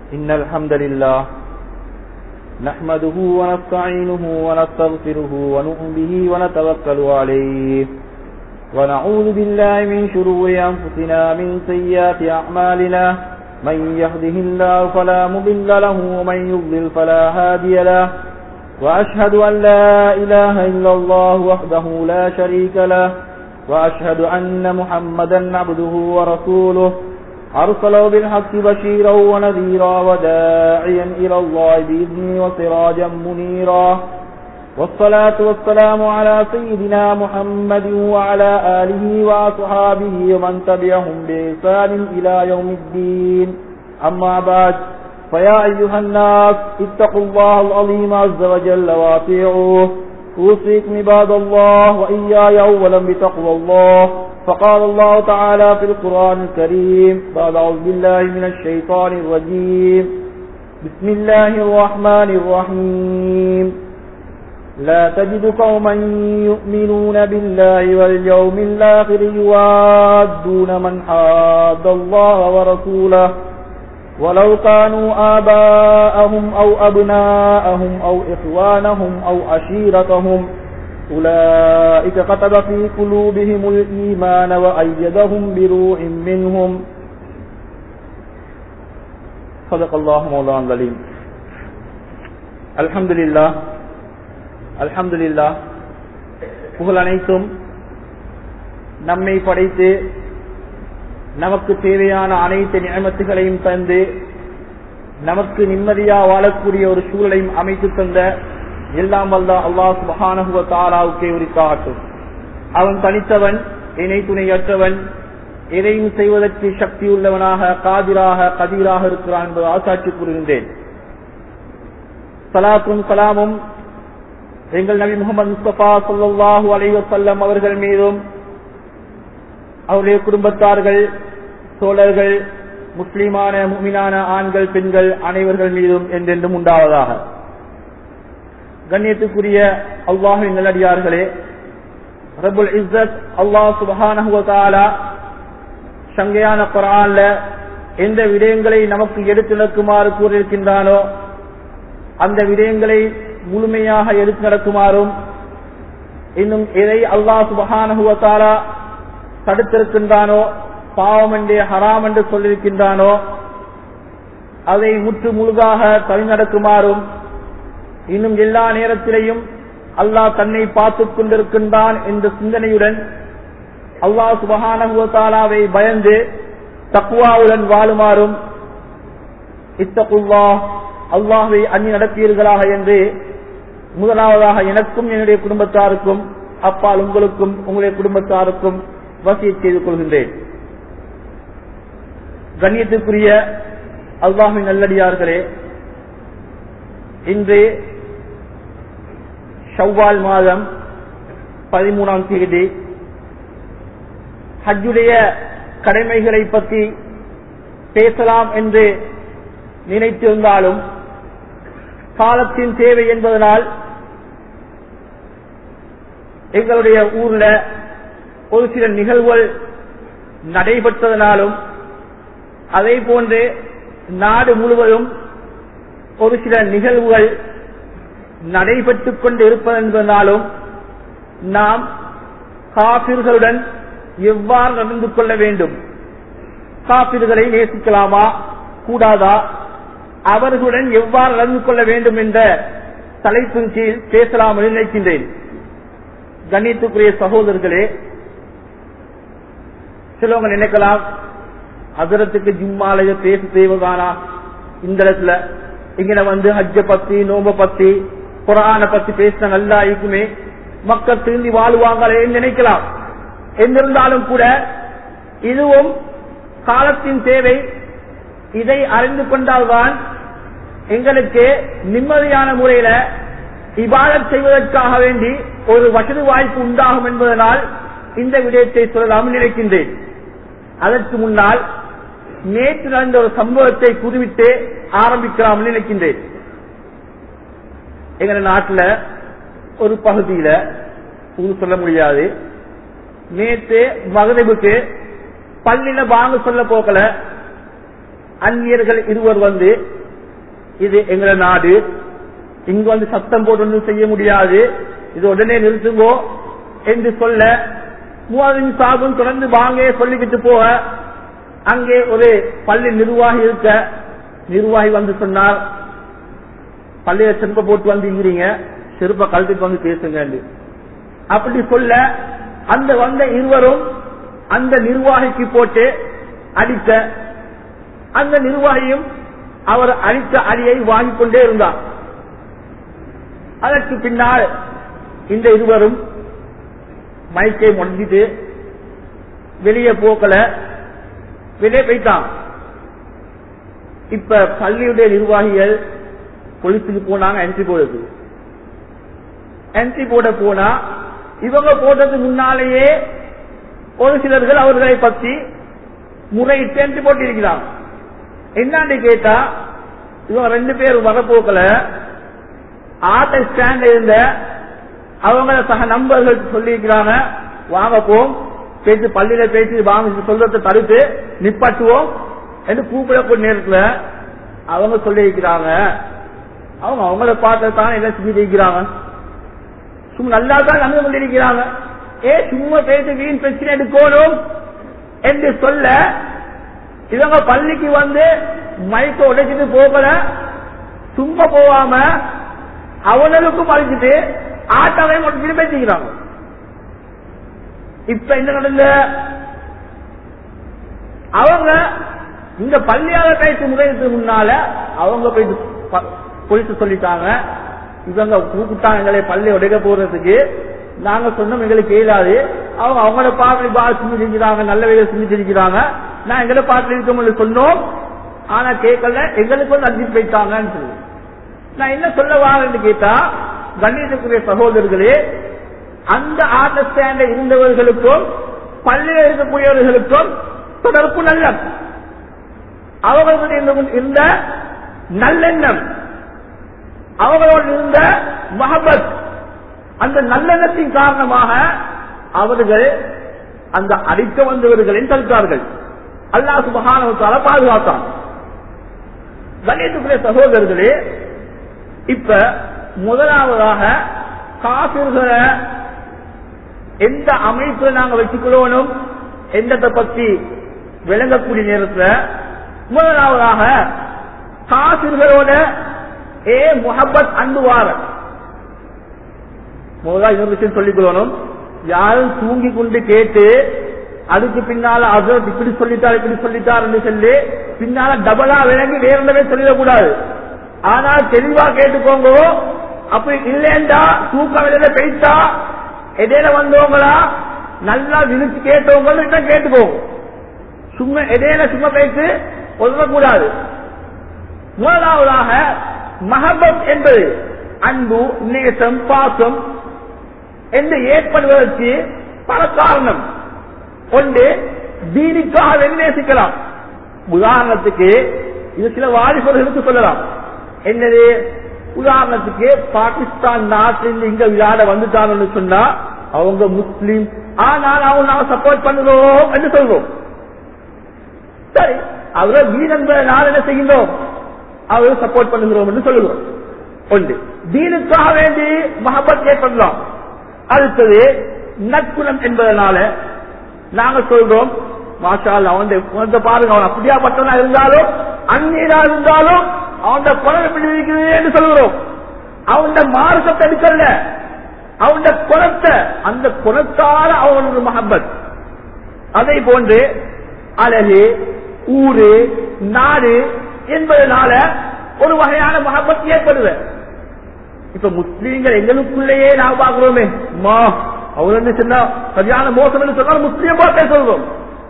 إن الحمد لله نحمده ونستعينه ونستغفره ونؤمن به ونتوكل عليه ونعوذ بالله من شرور أنفسنا من سيئات أعمالنا من يهده الله فلا مضل له ومن يضلل فلا هادي له وأشهد أن لا إله إلا الله وحده لا شريك له وأشهد أن محمدا عبده ورسوله أرسله بالحق بشيرا ونذيرا وداعيا إلى الله بإذنه وسراجا منيرا والصلاة والسلام على سيدنا محمد وعلى آله وأصحابه ومن تبعهم بإحسان إلى يوم الدين أما بعد فيا أيها الناس اتقوا الله العظيم عز وجل واطيعوه أوصيكم عباد الله وإياي أولا بتقوى الله فقال الله تعالى في القرآن الكريم بعد أعوذ بالله من الشيطان الرجيم بسم الله الرحمن الرحيم لا تجد قوما يؤمنون بالله واليوم الآخر يوادون من حاد الله ورسوله ولو كانوا آباءهم أو أبناءهم أو إخوانهم أو عشيرتهم أولئك كتب في قلوبهم الإيمان وأيدهم بروح منهم صدق الله مولانا العليم الحمد لله الحمد لله புகழ் அனைத்தும் நம்மை படைத்து நமக்கு தேவையான அனைத்து நியமத்துகளையும் தந்து நமக்கு நிம்மதியா வாழக்கூடிய ஒரு சூழலையும் அமைத்து தந்த எல்லாம் வல்ல அல்லாஹ் சுபஹானஹுவ தாலாவுக்கே உரித்தாகட்டும் அவன் தனித்தவன் இணை துணையற்றவன் எதையும் செய்வதற்கு சக்தி உள்ளவனாக காதிராக கதீராக இருக்கிறான் என்பது ஆசாட்சி கூறுகின்றேன் சலாத்தும் சலாமும் எங்கள் நபி முகமது முஸ்தபா சொல்லாஹு அலைவசல்லம் அவர்கள் மீதும் அவருடைய குடும்பத்தார்கள் சோழர்கள் முஸ்லிமான முமினான ஆண்கள் பெண்கள் அனைவர்கள் மீதும் என்றென்றும் உண்டாவதாக கண்ணியத்துக்குரிய அல்லாஹின் நல்லடியார்களே ரபுல் இஸ்ஸத் அல்லாஹ் சுபஹானஹுவதாலா சங்கையான குரான்ல எந்த விடயங்களை நமக்கு எடுத்து நடக்குமாறு கூறியிருக்கின்றானோ அந்த விடயங்களை முழுமையாக எடுத்து நடக்குமாறும் இன்னும் எதை அல்லாஹ் சுபஹானஹுவதாலா தடுத்திருக்கின்றானோ பாவம் என்று ஹராம் என்று சொல்லியிருக்கின்றானோ அதை முற்று முழுதாக தவிநடக்குமாறும் இன்னும் எல்லா நேரத்திலையும் அல்லாஹ் தன்னை பார்த்துக் கொண்டிருக்கின்றான் என்ற சிந்தனையுடன் அல்லாஹ் சுபகானகுவத்தாலாவை பயந்து தக்குவாவுடன் வாழுமாறும் இத்தகுல்லா அல்லாஹை அன்னி நடப்பீர்களாக என்று முதலாவதாக எனக்கும் என்னுடைய குடும்பத்தாருக்கும் அப்பால் உங்களுக்கும் உங்களுடைய குடும்பத்தாருக்கும் வசியை செய்து கொள்கின்றேன் கண்ணியத்திற்குரிய அல்லாஹின் நல்லடியார்களே இன்று ஷவ்வால் மாதம் பதிமூணாம் தேதி ஹஜ்ஜுடைய கடமைகளை பற்றி பேசலாம் என்று நினைத்திருந்தாலும் காலத்தின் தேவை என்பதனால் எங்களுடைய ஊர்ல ஒரு சில நிகழ்வுகள் நடைபெற்றதனாலும் அதே போன்று நாடு முழுவதும் ஒரு சில நிகழ்வுகள் நடைபெற்றுக் கொண்டு இருப்பது என்பதனாலும் நாம் காபிர்களுடன் எவ்வாறு நடந்து கொள்ள வேண்டும் காபிர்களை நேசிக்கலாமா கூடாதா அவர்களுடன் எவ்வாறு நடந்து கொள்ள வேண்டும் என்ற தலைப்பின் கீழ் பேசலாம் நினைக்கின்றேன் கண்ணியத்துக்குரிய சகோதரர்களே சிலவங்க நினைக்கலாம் அதரத்துக்கு ஜிம்மாலய பேச தேவைதானா இந்த இடத்துல இங்க வந்து ஹஜ்ஜ பத்தி நோம்ப பத்தி குரான பத்தி பேசின நல்லா இருக்குமே மக்கள் திரும்பி வாழ்வாங்களே நினைக்கலாம் என்றிருந்தாலும் கூட இதுவும் காலத்தின் தேவை இதை அறிந்து கொண்டால்தான் எங்களுக்கு நிம்மதியான முறையில இபாதத் செய்வதற்காக வேண்டி ஒரு வசதி வாய்ப்பு உண்டாகும் என்பதனால் இந்த விடயத்தை சொல்லலாம் நினைக்கின்றேன் அதற்கு முன்னால் நேற்று நடந்த ஒரு சம்பவத்தை புதுவிட்டு ஆரம்பிக்கலாம் நினைக்கின்றேன் எங்க நாட்டுல ஒரு பகுதியில ஊர் சொல்ல முடியாது நேற்று மகரிபுக்கு பள்ளியில வாங்க சொல்ல போக்கல அந்நியர்கள் இருவர் வந்து இது எங்களை நாடு இங்க வந்து சத்தம் போட்டு ஒன்றும் செய்ய முடியாது இது உடனே நிறுத்துங்கோ என்று சொல்ல மூவாவின் சாபும் தொடர்ந்து வாங்க சொல்லிக்கிட்டு போக அங்கே ஒரு பள்ளி நிர்வாகி இருக்க நிர்வாகி வந்து சொன்னார் பள்ளியில செருப்ப போட்டு வந்துங்கிறீங்க செருப்ப கழுத்துட்டு வந்து பேசுங்க அப்படி சொல்ல அந்த வந்த இருவரும் அந்த நிர்வாகிக்கு போட்டு அடித்த அந்த நிர்வாகியும் அவர் அடித்த அடியை வாங்கிக் கொண்டே இருந்தார் அதற்கு பின்னால் இந்த இருவரும் மைக்கை முடிஞ்சிட்டு வெளியே போக்கல வெளியே போயிட்டான் இப்ப பள்ளியுடைய நிர்வாகிகள் போலீஸுக்கு போனாங்க என்ட்ரி போடுறது என்ட்ரி போட போனா இவங்க போட்டதுக்கு முன்னாலேயே ஒரு சிலர்கள் அவர்களை பற்றி முறையிட்டு என்ட்ரி போட்டிருக்கிறாங்க என்னன்னு கேட்டா இவங்க ரெண்டு பேர் வரப்போக்கல ஆட்டோ ஸ்டாண்ட் இருந்த அவங்க சக நண்பர்கள் சொல்லியிருக்கிறாங்க வாங்க போம் பேச்சு பள்ளியில பேசி வாங்க சொல்றதை தடுத்து நிப்பாட்டுவோம் என்று கூப்பிடக்கூடிய நேரத்துல அவங்க சொல்லியிருக்கிறாங்க அவங்க அவங்கள பார்த்து தான் எல்லாம் செஞ்சிருக்கிறாங்க சும்மா நல்லா தான் நடந்து கொண்டிருக்கிறாங்க ஏ சும்மா பேசி வீண் பிரச்சனை எடுக்கணும் என்று சொல்ல இவங்க பள்ளிக்கு வந்து மைக்க உடைச்சிட்டு போகல சும்மா போகாம அவனுக்கும் பழிச்சிட்டு ஆட்டாவை மட்டும் பேசிக்கிறாங்க இப்ப என்ன நடந்த அவங்க இந்த பள்ளியால பேசி முறையத்துக்கு முன்னால அவங்க போயிட்டு போயிட்டு சொல்லிட்டாங்க இவங்க கூப்பிட்டாங்க எங்களை பள்ளி உடைக்க போறதுக்கு நாங்க சொன்னோம் எங்களுக்கு இயலாது அவங்க அவங்கள பார்த்து பா செஞ்சு செஞ்சுறாங்க நல்ல வேலை செஞ்சு செஞ்சுக்கிறாங்க நான் எங்களை பார்த்து இருக்கோம் சொன்னோம் ஆனா கேட்கல எங்களுக்கு வந்து அஞ்சு போயிட்டாங்கன்னு சொல்லி நான் என்ன சொல்ல வாரேன்னு கேட்டா கண்ணியத்துக்குரிய சகோதரர்களே அந்த ஆட்ட ஸ்டாண்ட இருந்தவர்களுக்கும் பள்ளியில் இருக்கக்கூடியவர்களுக்கும் தொடர்பு நல்லம் அவர்களுடைய இருந்த நல்லெண்ணம் அவர்களோடு இருந்த மஹபத் அந்த நல்லெண்ணத்தின் காரணமாக அவர்கள் அந்த அடிக்க வந்தவர்களின் தடுத்தார்கள் அல்லா சுபகான பாதுகாத்தான் கணேசத்துக்குரிய சகோதரர்களே இப்ப முதலாவதாக காபிர்களை எந்த அமைப்புல நாங்க வச்சுக்கொள்ளணும் எந்தத்தை பத்தி விளங்கக்கூடிய நேரத்தில் முதலாவதாக காசிர்களோட ஏ முகப்பத் அன்புவார முதலா இன்னொரு விஷயம் சொல்லிக் கொள்ளணும் யாரும் தூங்கி கொண்டு கேட்டு அதுக்கு பின்னால அசரத் இப்படி சொல்லிட்டார் இப்படி சொல்லிட்டார் என்று சொல்லி பின்னால டபுளா விளங்கி வேற ஒன்றவே சொல்லிடக்கூடாது ஆனால் தெளிவா கேட்டுக்கோங்க அப்படி இல்லைண்டா தூக்கம் வெளியில போயிட்டா இடையில வந்தவங்களா நல்லா விழிச்சு கேட்டவங்க கேட்டுக்கோங்க சும்மா இடையில சும்மா பேசி ஒதுக்கக்கூடாது முதலாவதாக மஹபத் என்பது அன்பு நேசம் பாசம் என்று ஏற்படுவதற்கு பல காரணம் ஒன்று தீனிக்காக நேசிக்கலாம் உதாரணத்துக்கு இது சில வாலிபர்களுக்கு சொல்லலாம் என்னது உதாரணத்துக்கு பாகிஸ்தான் நாட்டிலிருந்து இங்க விளையாட வந்துட்டாங்கன்னு சொன்னா அவங்க முஸ்லீம் ஆனால் அவங்க நாங்க சப்போர்ட் பண்ணுறோம் என்று சொல்றோம் சரி அவரை வீண் என்பதனால் என்ன செய்கின்றோம் அவரை சப்போர்ட் பண்ணுகிறோம் என்று சொல்லுகிறோம் ஒன்று தீனுக்காக வேண்டி மகபத் ஏற்படலாம் அடுத்தது நற்குணம் என்பதனால நாங்க சொல்றோம் மாஷால் அவன் குணத்தை பாருங்க அவன் அப்படியா பட்டவனா இருந்தாலும் அந்நீரா இருந்தாலும் அவன் குணம் எப்படி இருக்குது என்று சொல்கிறோம் அவன் மார்க்கத்தை எடுக்கல அவன் குணத்தை அந்த குணத்தால அவனோட மஹபத் அதை போன்று அழகு ஊரு நாடு என்பதனால ஒரு வகையான மகபத் ஏற்படுது இப்ப முஸ்லீம்கள் எங்களுக்குள்ளேயே நான் பாக்குறோமே மா அவர் என்ன சொன்னா சரியான மோசம் என்று சொன்னால் முஸ்லீம் பார்த்தே சொல்றோம்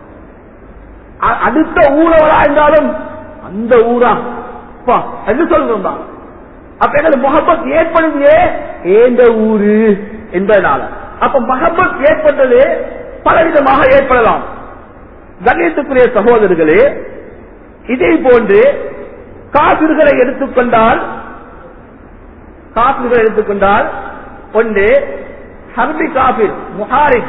அடுத்த ஊரவரா இருந்தாலும் அந்த ஊரா என்று சொல்றோம் தான் அப்ப எங்களுக்கு மொஹப்பத் ஏற்படுதே ஏந்த ஊரு என்பதனால அப்ப மஹபத் ஏற்பட்டது பலவிதமாக ஏற்படலாம் கணேசத்துக்குரிய சகோதரர்களே இதே போன்று காபிர்களை எடுத்துக்கொண்டால் காபிர்களை எடுத்துக்கொண்டால் ஒன்று ஹர்பி காபிர் முஹாரிப்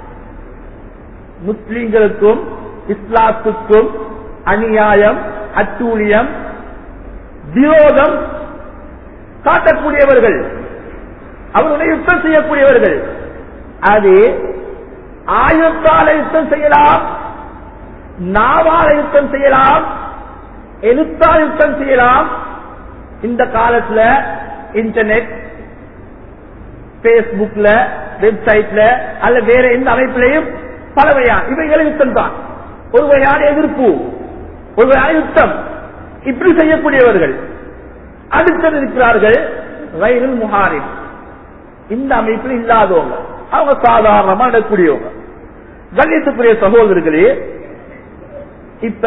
முஸ்லிம்களுக்கும் இஸ்லாத்துக்கும் அநியாயம் அட்டூழியம் விரோதம் காட்டக்கூடியவர்கள் அவருடைய யுத்தம் செய்யக்கூடியவர்கள் அது ஆயுத்தால யுத்தம் செய்யலாம் நாவால யுத்தம் செய்யலாம் எழுத்தால் யுத்தம் செய்யலாம் இந்த காலத்துல இன்டர்நெட் பேஸ்புக்ல வெப்சைட்ல அல்ல வேற எந்த அமைப்பிலையும் பல வகையான இவைகளும் யுத்தம் தான் ஒரு வகையான எதிர்ப்பு ஒரு வகையான யுத்தம் இப்படி செய்யக்கூடியவர்கள் அடுத்தது இருக்கிறார்கள் ரயிலில் முகாரின் இந்த அமைப்பில் இல்லாதவங்க அவங்க சாதாரணமா நடக்கூடியவங்க கண்ணியத்துக்குரிய சகோதரர்களே இப்ப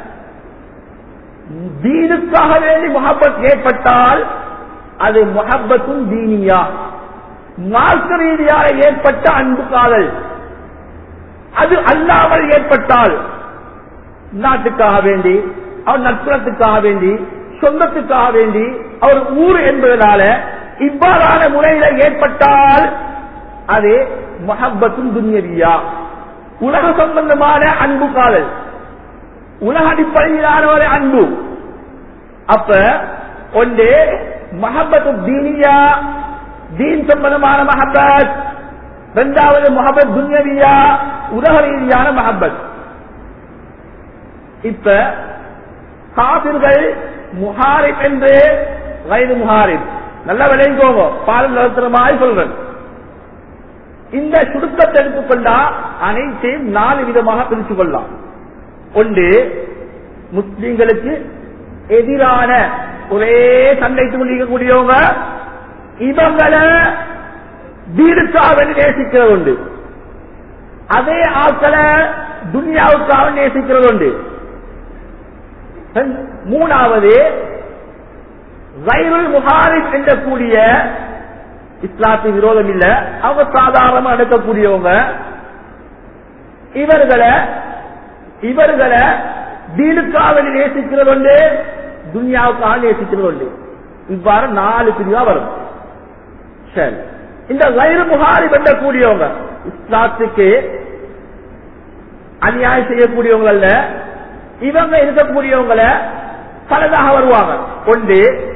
தீனுக்காக வேண்டி முகப்பத் ஏற்பட்டால் அது முகப்பத்தும் தீனியா மார்க்க ரீதியாக ஏற்பட்ட அன்பு காதல் அது அல்லாமல் ஏற்பட்டால் நாட்டுக்காக வேண்டி அவர் நட்புறத்துக்காக வேண்டி சொந்தத்துக்காக வேண்டி அவர் ஊர் என்பதனால இவ்வாறான முறையில ஏற்பட்டால் அது மஹப்பத்தும் துன்யவியா உலக சம்பந்தமான அன்பு காதல் உலக அடிப்படையிலான ஒரு அன்பு அப்ப ஒன்று மஹப்பத்து தீனியா தீன் சம்பந்தமான மஹப்பத் இரண்டாவது முகபத் துன்யவியா உலக ரீதியான மஹப்பத் இப்ப காபிர்கள் முஹாரிப் என்று வயது முஹாரிப் நல்லா விளைங்கோங்க பால் நிறுத்தமாய் சொல்றேன் இந்த சுருக்கத்தை எடுத்துக்கொண்டா அனைத்தையும் நாலு விதமாக பிரித்து கொள்ளலாம் ஒன்று முஸ்லிம்களுக்கு எதிரான ஒரே சண்டைத்து கொண்டிருக்கக்கூடியவங்க இவங்களை வீடுக்காக நேசிக்கிறது உண்டு அதே ஆட்களை துன்யாவுக்காக நேசிக்கிறது உண்டு மூணாவது வைருல் முஹாரிப் என்றக்கூடிய இஸ்லாத்தின் விரோதம் இல்ல அவங்க சாதாரணமா நடக்கக்கூடியவங்க இவர்களை இவர்களை தீனுக்காக நேசிக்கிறது உண்டு துன்யாவுக்காக நேசிக்கிறது உண்டு இவ்வாறு நாலு பிரிவா வரும் சரி இந்த வைரு முகாரி பண்ணக்கூடியவங்க இஸ்லாத்துக்கு அநியாயம் செய்யக்கூடியவங்கள இவங்க இருக்கக்கூடியவங்கள பலதாக வருவாங்க ஒன்று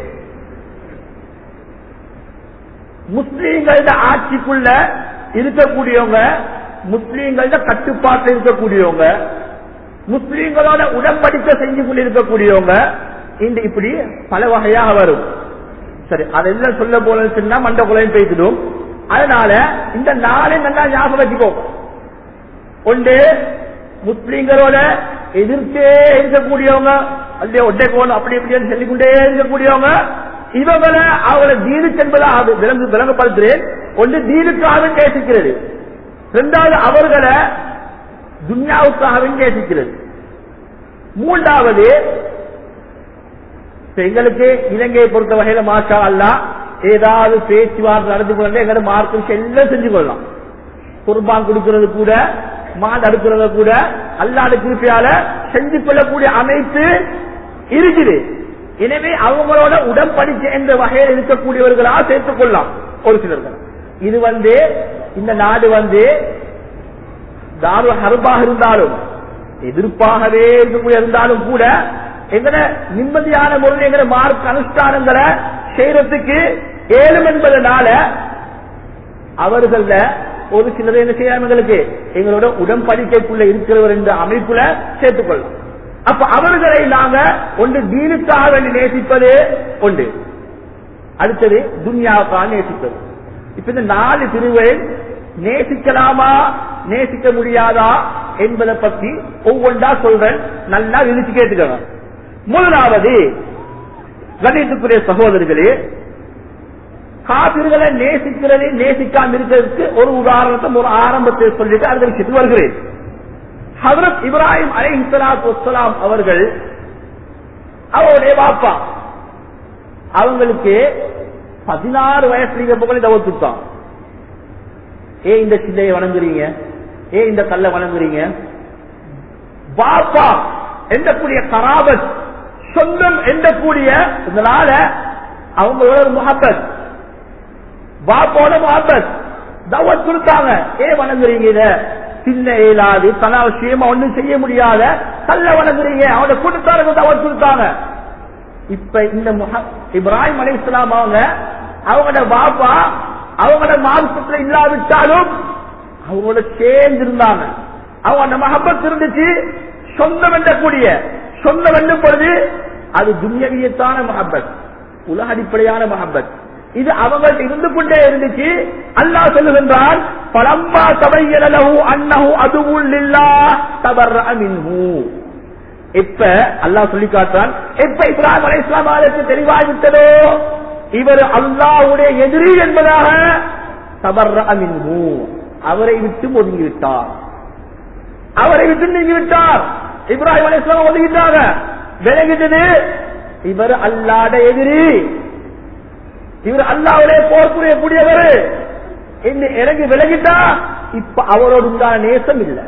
முஸ்லீம்கள ஆட்சிக்குள்ள இருக்கக்கூடியவங்க முஸ்லீம்கள கட்டுப்பாட்டில் இருக்கக்கூடியவங்க முஸ்லீம்களோட உடன்படிக்கை செஞ்சு கொண்டிருக்கக்கூடியவங்க இந்த இப்படி பல வகையாக வரும் சரி அதெல்லாம் சொல்ல போல சொன்னா மண்ட குலையும் பேசிடும் அதனால இந்த நாளை நல்லா ஞாபகம் வச்சுக்கோ ஒன்று முஸ்லீம்களோட எதிர்த்தே இருக்கக்கூடியவங்க அல்லே ஒட்டை கோல் அப்படி இப்படின்னு சொல்லிக்கொண்டே இருக்கக்கூடியவங்க இவங்களை அவங்களை தீனுக்கு என்பதாக விளங்கு விளங்கப்படுத்துறேன் ஒன்று தீனுக்காக நேசிக்கிறது இரண்டாவது அவர்களை துன்யாவுக்காக நேசிக்கிறது மூன்றாவது எங்களுக்கு இலங்கையை பொறுத்த வகையில மாஷா அல்லா ஏதாவது பேச்சுவார்த்தை நடந்து கொள்ள எங்களை மார்க்கம் எல்லாம் செஞ்சு கொள்ளலாம் குர்பான் கொடுக்கிறது கூட மாடு அடுக்கிறது கூட அல்லாத குறிப்பியால செஞ்சு கொள்ளக்கூடிய அமைப்பு இருக்குது எனவே அவங்களோட உடன்படிக்கை என்ற வகையில் இருக்கக்கூடியவர்களா சேர்த்துக் கொள்ளலாம் ஒரு சிலர்கள் இது வந்து இந்த நாடு வந்து தாரு ஹர்பாக இருந்தாலும் எதிர்ப்பாகவே இருக்கக்கூடிய இருந்தாலும் கூட எங்கட நிம்மதியான முறையில் எங்கட மார்க் அனுஷ்டானங்களை செய்யறதுக்கு ஏழும் என்பதனால அவர்கள ஒரு சிலர் என்ன செய்யலாம் எங்களுக்கு எங்களோட உடன்படிக்கைக்குள்ள இருக்கிறவர் என்ற அமைப்புல சேர்த்துக்கொள்ளலாம் அப்ப அவர்களை நாங்க ஒன்று தீனுக்காக வேண்டி நேசிப்பது ஒன்று அடுத்தது துன்யாவுக்காக நேசிப்பது இப்ப இந்த நாலு பிரிவை நேசிக்கலாமா நேசிக்க முடியாதா என்பதை பத்தி ஒவ்வொன்றா சொல்றேன் நல்லா விரிச்சு கேட்டுக்கணும் முதலாவது கணித்துக்குரிய சகோதரர்களே காபிர்களை நேசிக்கிறது நேசிக்காம இருக்கிறதுக்கு ஒரு உதாரணத்தை ஒரு ஆரம்பத்தை சொல்லிட்டு அடுத்த விஷயத்துக்கு வருகிறேன் ஹசரத் இப்ராஹிம் அலை இஸ்லாத்து வசலாம் அவர்கள் அவருடைய பாப்பா அவங்களுக்கு பதினாறு வயசுல புகழ் தவத்துட்டான் ஏ இந்த சிந்தையை வணங்குறீங்க ஏ இந்த கல்லை வணங்குறீங்க பாப்பா எந்தக்கூடிய கராபத் சொந்தம் எந்தக்கூடிய இதனால அவங்களோட ஒரு முகப்பத் பாப்போட முகப்பத் தவத் கொடுத்தாங்க ஏ வணங்குறீங்க இத சின்ன இயலாது தலா விஷயமா ஒண்ணும் செய்ய முடியாத கல்ல வணங்குறீங்க அவனோட கூட்டத்தாருக்கு தவத் கொடுத்தாங்க இப்ப இந்த முஹ- இப்ராஹிம் அலி இஸ்லாம் அவங்க அவங்களோட பாப்பா அவங்களோட மாம்சத்துல இல்லாவிட்டாலும் அவங்களோட சேர்ந்து இருந்தாங்க அவங்க அந்த மஹப்பத் இருந்துச்சு சொந்தம் என்றக்கூடிய சொந்தம் என்னும் பொழுது அது துன்யவியத்தான மஹப்பத் உலக அடிப்படையான மஹப்பத் இது அவங்கள்ட்ட இருந்து கொண்டே இருந்துச்சு அல்லாஹ் சொல்லுகின்றான் பலம்பா தபையலகு அன்னஹு அதுவுல் இல்லா தபர்ர மின்ஹு இப்ப அல்லாஹ் சொல்லி காட்டுறான் எப்ப இப்ராஹிம் அலை இஸ்லாம் அவர்களுக்கு தெளிவாகிவிட்டதோ இவர் அல்லாஹ்வுடைய எதிரி என்பதாக தபர்ர மின்ஹு அவரை விட்டு ஒதுங்கிவிட்டார் அவரை விட்டு நீங்கிவிட்டார் இப்ராஹிம் அலை இஸ்லாம் ஒதுங்கிட்டாங்க விலகிட்டது இவர் அல்லாட எதிரி இவர் அல்லாவிலே போர் புரியக்கூடியவர் என்று இறங்கி விலகிட்டா இப்ப அவரோடு உண்டான நேசம் இல்லை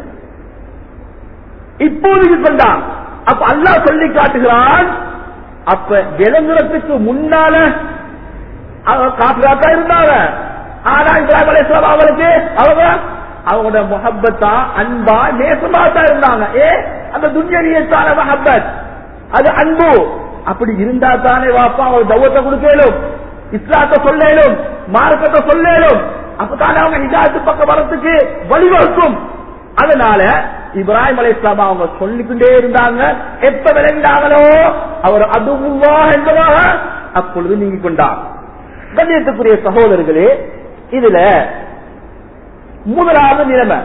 இப்போது சொன்னான் அப்ப அல்லாஹ் சொல்லி காட்டுகிறான் அப்ப விளங்குறதுக்கு முன்னால அவங்க காப்பிராத்தா இருந்தாங்க ஆனா இப்ராஹிம் அலைஹிஸ்ஸலாம் அவங்களுக்கு அவங்க அவங்களோட முஹப்பத்தா அன்பா நேசமா தான் இருந்தாங்க ஏ அந்த துன்யவியத்தான முஹப்பத் அது அன்பு அப்படி இருந்தா தானே வாப்பா அவங்க தௌவத்தை கொடுக்கலும் இஸ்லாத்தை சொல்லேலும் மார்க்கத்தை சொல்லேலும் அப்பதானே அவங்க ஹிதாயத்து பக்கம் வரத்துக்கு வழிவகுக்கும் அதனால இப்ராஹிம் அலை இஸ்லாம் அவங்க சொல்லிக்கொண்டே இருந்தாங்க எப்ப விளங்கினாங்களோ அவர் அதுவா என்பதாக அப்பொழுது நீங்கி கொண்டார் கண்ணியத்துக்குரிய சகோதரர்களே இதுல முதலாவது நிலைமை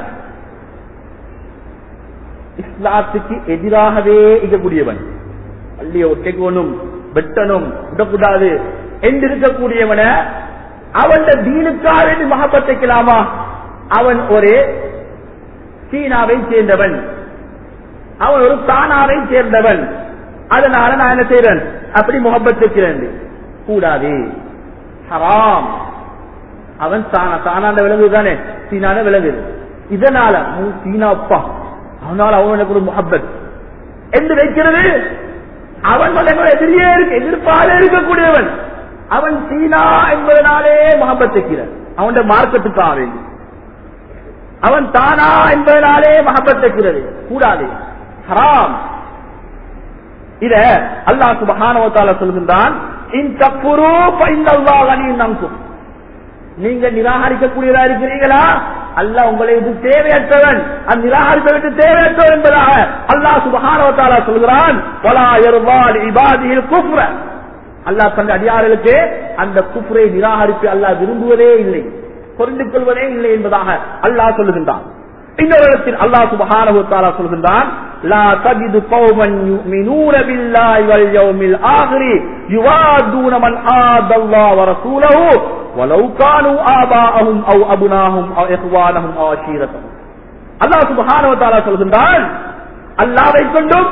இஸ்லாத்துக்கு எதிராகவே இருக்கக்கூடியவன் பள்ளியை ஒட்டைக்கோணும் வெட்டணும் விடக்கூடாது என்று இருக்கக்கூடியவன அவன் தீனுக்காக வேண்டி மகப்பத்தைக்கலாமா அவன் ஒரு சீனாவை சேர்ந்தவன் அவன் ஒரு தானாவை சேர்ந்தவன் அதனால நான் என்ன செய்யறேன் அப்படி முகப்பத் வைக்கிறேன் கூடாது ஹராம் அவன் தானா தானாண்ட விலங்கு தானே சீனான விலங்கு இதனால அவன் சீனா அப்பா அவனால அவனுக்கு ஒரு முகப்பத் என்று வைக்கிறது அவன் வந்து எதிரியே இருக்கு எதிர்ப்பாலே இருக்கக்கூடியவன் அவன் சீனா என்பதனாலே முகப்பத் வைக்கிறான் அவன் மார்க்கத்துக்காக வேண்டி அவன் தானா என்பதனாலே மகப்பத் வைக்கிறது கூடாது ஹராம் இத அல்லாஹ் சுபஹானவத்தால சொல்கின்றான் இந்த குரு நங்கும் நீங்க நிராகரிக்கக்கூடியதா இருக்கிறீங்களா அல்லாஹ் உங்களை இது தேவையற்றவன் அந்த நிராகரிப்பை விட்டு தேவையற்றவன் என்பதாக அல்லாஹ் சுபஹானவத்தாலா சொல்கிறான் வலா யர்வால் இபாதியில் குஃப்ர அல்லாஹ் தந்த அடியார்களுக்கு அந்த குஃப்ரை நிராகரிப்பு அல்லாஹ் விரும்புவதே இல்லை பொருந்து கொள்வதே இல்லை என்பதாக அல்லாஹ் சொல்லுகின்றான் இன்னொரு இடத்தில் அல்லாஹ் சுபஹானஹு தஆலா சொல்கின்றான் லா தஜிது கௌமன் யுமினூன பில்லாஹி வல் யௌமில் ஆகிரி யுவாதுன மன் ஆதல்லாஹ வ ரசூலஹு வலவ் கானூ ஆபாஅஹும் அவ் அபுனாஹும் அவ் இஹ்வானஹும் அவ் அஷீரத்தஹும் அல்லாஹ் சுபஹானஹு தஆலா சொல்கின்றான் அல்லாஹ்வை கொண்டும்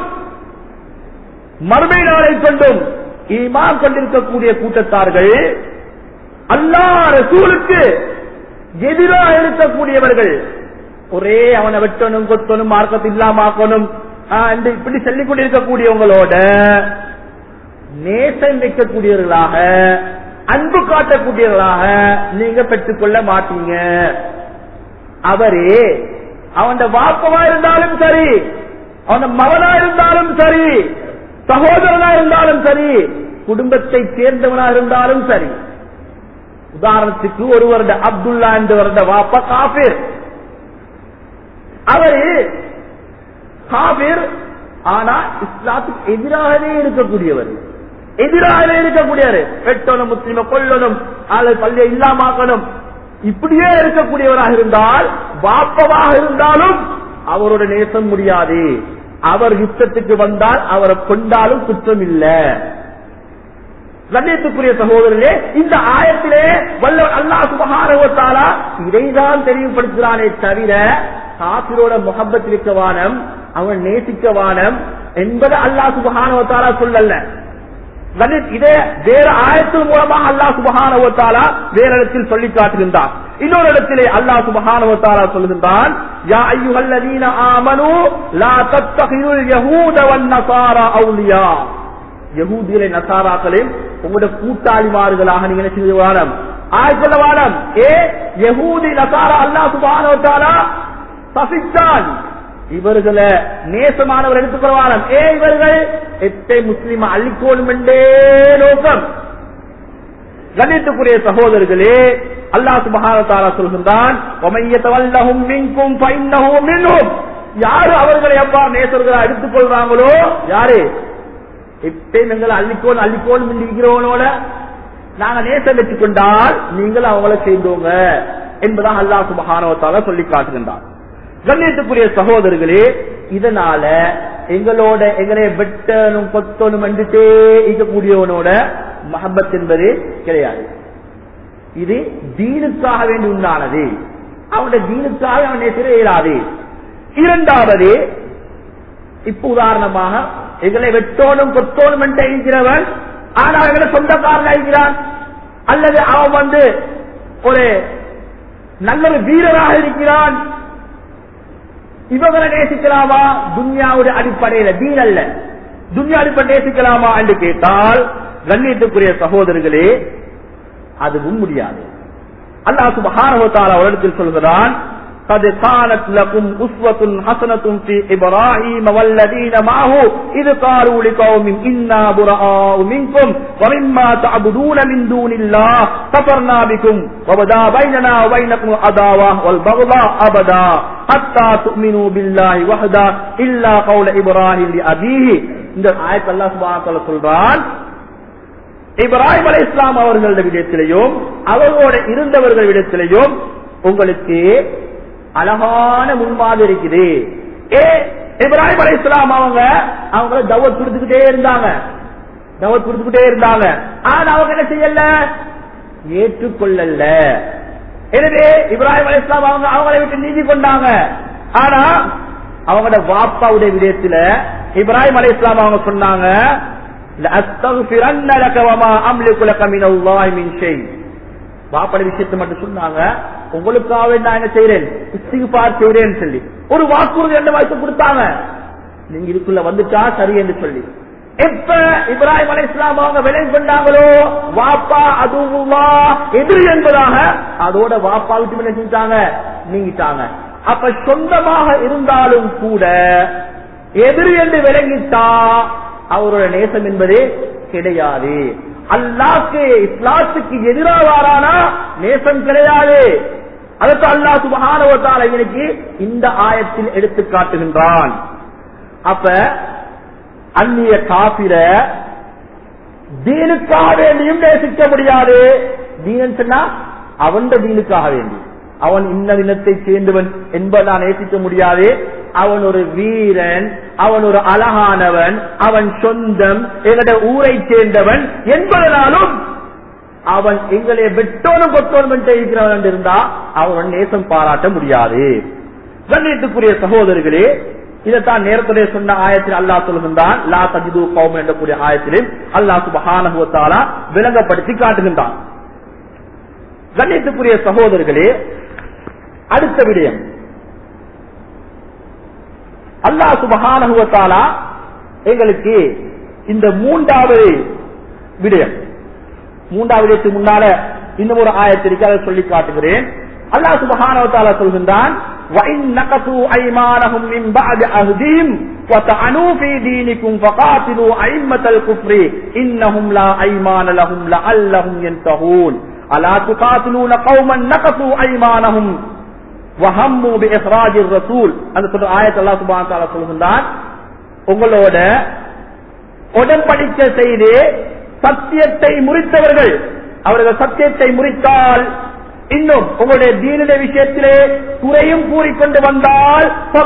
மறுமை நாளை கொண்டும் ஈமான் கொண்டிருக்கக்கூடிய கூட்டத்தார்கள் அல்லாஹ் ரசூலுக்கு எதிராக இருக்கக்கூடியவர்கள் ஒரே அவனை வெட்டணும் கொத்தணும் மார்க்கத்தை இல்லாமக்கணும் இப்படி சொல்லிக் கொண்டிருக்கக்கூடியவங்களோட நேசம் வைக்கக்கூடியவர்களாக அன்பு காட்டக்கூடியவர்களாக நீங்க பெற்றுக்கொள்ள மாட்டீங்க அவரே அவன் வாப்பமா இருந்தாலும் சரி அவன் மகனா இருந்தாலும் சரி சகோதரனா இருந்தாலும் சரி குடும்பத்தை சேர்ந்தவனா இருந்தாலும் சரி உதாரணத்துக்கு ஒரு வருட அப்துல்லா என்று வருட வாப்பா காபிர் அவரு காபிர் ஆனா இஸ்லாத்துக்கு எதிராகவே இருக்கக்கூடியவர் எதிராகவே இருக்கக்கூடியவர் வெட்டணும் முஸ்லிம கொல்லணும் ஆளை பள்ளியை இல்லாமாக்கணும் இப்படியே இருக்கக்கூடியவராக இருந்தால் வாப்பவாக இருந்தாலும் அவரோட நேசம் முடியாது அவர் யுத்தத்துக்கு வந்தால் அவரை கொண்டாலும் குற்றம் இல்லை கண்ணியத்துக்குரிய சகோதரர்களே இந்த ஆயத்திலே வல்ல அல்லா சுபகாரவத்தாலா இதைதான் தெளிவுபடுத்துகிறானே தவிர காப்பிரோட முகப்பத் இருக்க வானம் அவன் நேசிக்க வானம் என்பது அல்லா சுபகானவத்தாலா சொல்லல இதே வேற ஆயத்தின் மூலமாக அல்லா சுபகானவத்தாலா வேற இடத்தில் சொல்லி காட்டுகின்றான் இன்னொரு இடத்திலே அல்லா சுபகானவத்தாலா சொல்லுகின்றான் யா ஐயுஹல்லதீன ஆமனு லா தத்தகிருல் யஹூத வன் நசாரா அவுலியா யகூதிகளை நசாராக்களையும் உங்களோட கூட்டாளிமார்களாக நீங்க என்ன செய்ய வாரம் ஆய்கொள்ள வாரம் ஏ யகூதி நசாரா அல்லா சுபானோட்டாரா பசித்தான் இவர்களை நேசமானவர் எடுத்துக்கொள்வாங்க ஏ இவர்கள் எத்தை முஸ்லிம் அள்ளிக்கோணும் என்றே நோக்கம் கணித்துக்குரிய சகோதரர்களே அல்லாஹ் சுபஹானத்தாரா சொல்கின்றான் ஒமையத்தவல்லஹும் மின்கும் ஃபைன்னஹு மின்ஹும் யாரு அவர்களை அப்பா நேசர்களா எடுத்துக்கொள்றாங்களோ யாரு எப்பயும் எங்களை அள்ளிக்கோள் அள்ளிக்கோள் இருக்கிறவனோட நாங்க நேசம் வச்சுக் கொண்டால் நீங்கள் அவங்கள செய்தோங்க என்பதாக அல்லாஹ் சுபஹானவத்தால சொல்லி காட்டுகின்றார் கண்ணியத்துக்குரிய சகோதரர்களே இதனால எங்களோட எங்களை வெட்டனும் கொத்தனும் வந்துட்டே இருக்கக்கூடியவனோட மஹபத் என்பது கிடையாது இது தீனுக்காக வேண்டி உண்டானது அவனுடைய தீனுக்காக அவன் நேசிட இயலாது இரண்டாவது இப்ப உதாரணமாக எங்களை வெட்டோனும் கொத்தோனும் என்று இருக்கிறவன் ஆனால் எங்களை சொந்தக்காரன் இருக்கிறான் அல்லது அவன் வந்து ஒரு நல்ல ஒரு வீரராக இருக்கிறான் இவங்களை நேசிக்கலாமா துன்யாவுடைய அடிப்படையில தீன் அல்ல துன்யா அடிப்படை நேசிக்கலாமா என்று கேட்டால் கண்ணியத்துக்குரிய சகோதரர்களே அதுவும் முடியாது அல்லாஹ் சுபஹானஹு தஆலா ஒரு இடத்தில் சொல்கிறான் قد كانت لكم أسوة حسنة في إبراهيم والذين معه إذ قالوا لقوم إنا براء منكم ومما تعبدون من دون الله كفرنا بكم وبدا بيننا وبينكم العداوة والبغضاء أبدا حتى تؤمنوا بالله وحده إلا قول إبراهيم لأبيه இந்த ஆயத் அல்லாஹ் சுப்ஹானஹு வ தஆலா சொல்றான் இப்ராஹிம் அலை இஸ்லாம் அவர்களுடைய விடத்திலையும் அவர்களோட இருந்தவர்கள் விடத்திலையும் உங்களுக்கு அழகான முன்பாடு இருக்குது ஏ இப்ராஹிம் அலை இஸ்லாம் அவங்க அவங்கள தவத் கொடுத்துக்கிட்டே இருந்தாங்க தவத் கொடுத்துக்கிட்டே இருந்தாங்க ஆனா அவங்க என்ன செய்யல ஏற்றுக்கொள்ளல எனவே இப்ராஹிம் அலை இஸ்லாம் அவங்க அவங்களை விட்டு நீதி கொண்டாங்க ஆனா அவங்களோட வாப்பாவுடைய விடயத்துல இப்ராஹிம் அலை இஸ்லாம் அவங்க சொன்னாங்க لأستغفرن لك وما أملك لك من الله من شيء பாப்பட விஷயத்தை மட்டும் சொன்னாங்க உங்களுக்காக நான் என்ன செய்யறேன் இஸ்திகுபார் செய்யறேன்னு சொல்லி ஒரு வாக்குறுதி என்ன வாய்ப்பு கொடுத்தாங்க நீங்க இதுக்குள்ள வந்துட்டா சரி என்று சொல்லி எப்ப இப்ராஹிம் அலை இஸ்லாம் அவங்க விலை கொண்டாங்களோ வாப்பா அதுவா எதிரி என்பதாக அதோட வாப்பா விட்டு என்ன செஞ்சாங்க நீங்கிட்டாங்க அப்ப சொந்தமாக இருந்தாலும் கூட எதிரி என்று விளங்கிட்டா அவரோட நேசம் என்பது கிடையாது அல்லாக்கு இஸ்லாத்துக்கு எதிராக வாரானா நேசம் கிடையாது அதற்கு அல்லா சுபகானவத்தால் எனக்கு இந்த ஆயத்தில் எடுத்து காட்டுகின்றான் அப்ப அந்நிய காப்பிர தீனுக்காக வேண்டியும் நேசிக்க முடியாது தீனன் சொன்னா அவன் தீனுக்காக வேண்டி அவன் இந்த தினத்தை சேர்ந்தவன் என்பதை நான் நேசிக்க முடியாது அவன் ஒரு வீரன் அவன் ஒரு அழகானவன் அவன் சொந்தம் எங்களுடைய ஊரை சேர்ந்தவன் என்பதனாலும் அவன் எங்களை வெட்டோனும் கொட்டோனும் இருக்கிறவன் இருந்தா அவன் நேசம் பாராட்ட முடியாது கண்ணியத்துக்குரிய சகோதரர்களே இதைத்தான் நேரத்துடைய சொன்ன ஆயத்தில் அல்லாஹ் சொல்லுகின்றான் லா தஜிது கௌம் என்றக்கூடிய ஆயத்திலும் அல்லாஹ் சுபஹானஹுவத்தாலா விளங்கப்படுத்தி காட்டுகின்றான் கண்ணியத்துக்குரிய சகோதரர்களே அடுத்த விடயம் அல்லாஹ் சுபஹானஹுவத்தாலா எங்களுக்கு இந்த மூன்றாவது விடயம் மூன்றாவது விடயத்துக்கு முன்னால இன்னும் ஒரு ஆயத்திற்கு அதை சொல்லி காட்டுகிறேன் அல்லாஹ் சுபஹானஹுவத்தாலா சொல்கின்றான் وَإِن نَقَصُوا أَيْمَانَهُم مِّن بَعْدِ عَهْدِهِمْ وَطَعَنُوا فِي دِينِكُمْ فَقَاتِلُوا أَئِمَّةَ الْكُفْرِ إِنَّهُمْ لَا أَيْمَانَ لَهُمْ لَعَلَّهُمْ يَنْتَهُونَ أَلَا تُقَاتِلُونَ قَوْمًا نَقَصُوا أَيْمَانَهُم وَهَمُّوا بِإِخْرَاجِ الرَّسُولِ அந்த சொல்ற ஆயத் அல்லாஹ் சுப்ஹானஹு வ தஆலா சொல்கின்றான் உங்களோட உடன்படிக்கை செய்து சத்தியத்தை முறித்தவர்கள் அவர்கள் சத்தியத்தை முறித்தால் இன்னும் உங்களுடைய தீனுடைய விஷயத்திலே குறையும் கூறிக்கொண்டு வந்தால்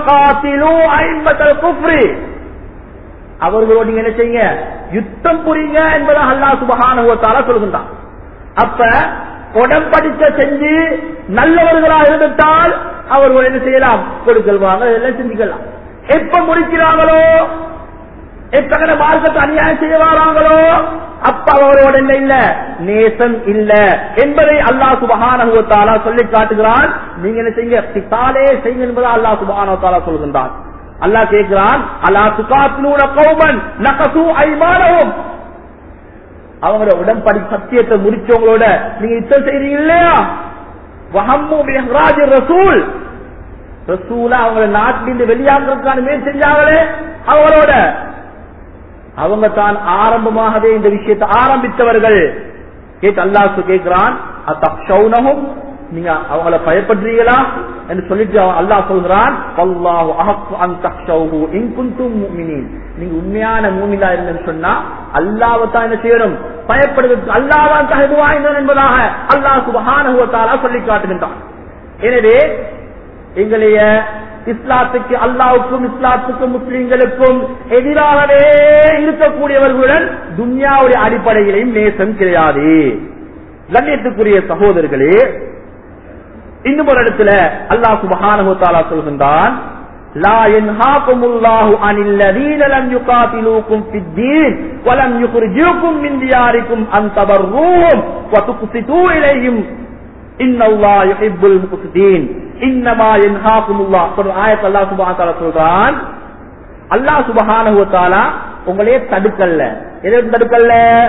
அவர்களோடு நீங்க என்ன செய்யுங்க யுத்தம் புரியுங்க என்பதாக அல்லா சுபகானுவத்தால சொல்கின்றான் அப்ப உடம்படிக்க செஞ்சு நல்லவர்களாக இருந்துட்டால் அவர்கள் என்ன செய்யலாம் கொடுக்கல் வாங்க இதெல்லாம் செஞ்சுக்கலாம் எப்ப முடிக்கிறாங்களோ எத்தகன மார்க்கத்தை அநியாயம் செய்ய வராங்களோ அப்ப அவரோட என்ன இல்ல நேசம் இல்ல என்பதை அல்லாஹ் சுபகானுவத்தாலா சொல்லி காட்டுகிறான் நீங்க என்ன செய்யுங்க பிசாலே செய்யுங்க என்பதை அல்லாஹ் சுபகானுவத்தாலா சொல்கின்றான் அல்லாஹ் கேட்கிறான் அல்லா சுகாத்னூன கௌமன் நகசு ஐமானவும் அவங்களோட உடன்படி சத்தியத்தை முடிச்சவங்களோட நீங்க யுத்தம் செய்றீங்க இல்லையா வஹம்மு பிஹ்ராஜ் ரசூல் ரசூலா அவங்கள நாட்டிலிருந்து வெளியாக்குறதுக்கான முயற்சி செஞ்சாங்களே அவங்களோட அவங்க தான் ஆரம்பமாகவே இந்த விஷயத்தை ஆரம்பித்தவர்கள் கேட்டு அல்லாஹ் கேட்கிறான் அத்தக்ஷௌனஹும் நீங்க அவங்கள பயப்படுறீங்களா என்று சொல்லிட்டு அவன் அல்லாஹ் சொல்கிறான் வல்லாஹு அஹக்கு அன் தக்ஷௌஹு இன் குன்தும் முஃமினீன் நீங்க உண்மையான மூமினா இருங்கன்னு சொன்னா அல்லாஹ்வை தான் என்ன செய்யணும் பயப்படுவதற்கு அல்லாஹ்தான் தகுதி வாய்ந்தவன் என்பதாக அல்லாஹ் சுப்ஹானஹு வ தஆலா சொல்லி காட்டுகின்றான் எனவே எங்களைய இஸ்லாத்துக்கு அல்லாவுக்கும் இஸ்லாத்துக்கும் முஸ்லிம்களுக்கும் எதிராகவே இருக்கக்கூடியவர்களுடன் துன்யாவுடைய அடிப்படையிலையும் நேசம் கிடையாது கண்ணியத்துக்குரிய சகோதரர்களே இன்னும் ஒரு இடத்துல அல்லாஹ் சுபஹானஹு தஆலா சொல்கின்றான் لا ينهاكم الله عن الذين لم يقاتلوكم في الدين ولم يخرجوكم من دياركم أن تبروهم وتقسطوا إليهم إن الله يحب المقسطين إنما ينهاكم الله آية الله سبحانه وتعالى சொல்றான் அல்லாஹ் சுபஹானஹு வ தஆலா உங்களே தடுக்கல்ல எதை தடுக்கல்ல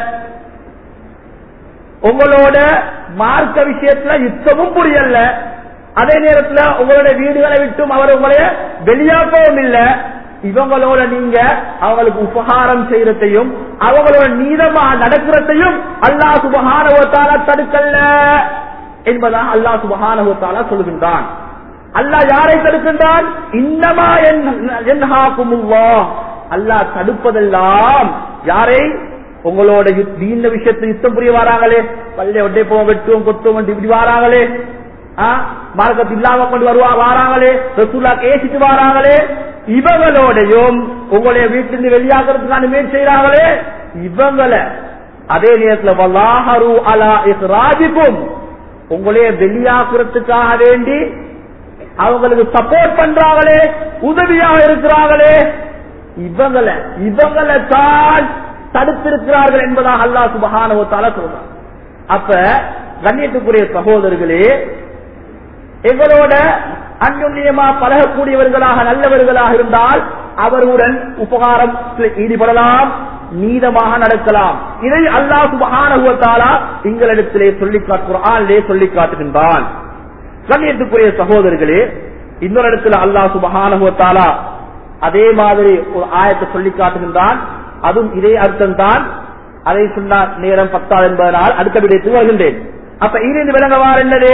உங்களோட மார்க்க விஷயத்துல யுத்தமும் புரியல அதே நேரத்துல உங்களோட வீடுகளை விட்டும் அவர் உங்களைய வெளியாக்கவும் இல்ல இவங்களோட நீங்க அவங்களுக்கு உபகாரம் செய்யறதையும் அவங்களோட நீதமா நடக்கிறதையும் அல்லாஹ் சுபகானவத்தால தடுக்கல்ல என்பதாக அல்லாஹ் சுபகானவத்தால சொல்கின்றான் அல்லாஹ் யாரை தடுக்கின்றான் இன்னமா என்ஹாக்குமுல்லா அல்லாஹ் தடுப்பதெல்லாம் யாரை உங்களோட தீன விஷயத்தை யுத்தம் புரிய வராங்களே பள்ளி ஒட்டே போக வெட்டுவோம் கொத்துவோம் இப்படி வராங்களே மார்க்கத்து இல்லாம கொண்டு வருவா வாராங்களே ரசூல்லா கேசிட்டு வாராங்களே இவங்களோடையும் உங்களுடைய வீட்டிலிருந்து வெளியாகிறதுக்கான முயற்சி செய்யறாங்களே இவங்களை அதே நேரத்துல வல்லாஹரு அலா இஸ்ராஜிக்கும் உங்களையே வெளியாக்குறதுக்காக வேண்டி அவங்களுக்கு சப்போர்ட் பண்றாங்களே உதவியாக இருக்கிறாங்களே இவங்களை இவங்களை தான் தடுத்திருக்கிறார்கள் என்பதாக அல்லாஹ் சுபகானவத்தால சொல்றான் அப்ப கண்ணியத்துக்குரிய சகோதரர்களே எங்களோட அந்யுன்யமா பழகக்கூடியவர்களாக நல்லவர்களாக இருந்தால் அவர்களுடன் உபகாரம் ஈடுபடலாம் நீதமாக நடக்கலாம் இதை அல்லாஹ் சுபகானகுவத்தாலா எங்களிடத்திலே சொல்லி காட்டுறான் சொல்லி காட்டுகின்றான் கண்ணியத்துக்குரிய சகோதரர்களே இன்னொரு இடத்துல அல்லாஹ் சுபகானகுவத்தாலா அதே மாதிரி ஒரு ஆயத்தை சொல்லி காட்டுகின்றான் அதுவும் இதே அர்த்தம் தான் அதை சொன்ன நேரம் பத்தாது என்பதனால் அடுத்த விடயத்துக்கு வருகின்றேன் அப்ப இருந்து விளங்கவார் என்னது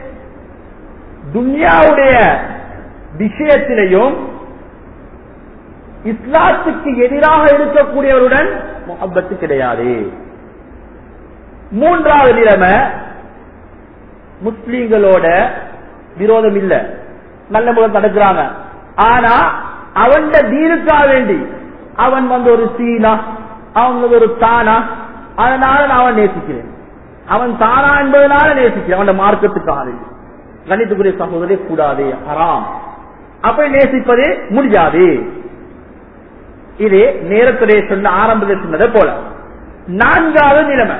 துன்யாவுடைய விஷயத்திலையும் இஸ்லாத்துக்கு எதிராக இருக்கக்கூடியவருடன் முகப்பத்து கிடையாது மூன்றாவது நிலைமை முஸ்லீம்களோட விரோதம் இல்ல நல்ல முகம் நடக்கிறாங்க ஆனா அவன் தீனுக்காக வேண்டி அவன் வந்து ஒரு சீனா அவன் வந்து ஒரு தானா அதனால நான் அவன் நேசிக்கிறேன் அவன் தானா என்பதனால நேசிக்கிறேன் அவன் மார்க்கத்துக்காக கணித்துக்குரிய சகோதரே கூடாது ஹராம் அப்படி நேசிப்பதே முடியாது இது நேரத்துடைய சொன்ன ஆரம்பத்தில் சொன்னதை போல நான்காவது நிலைமை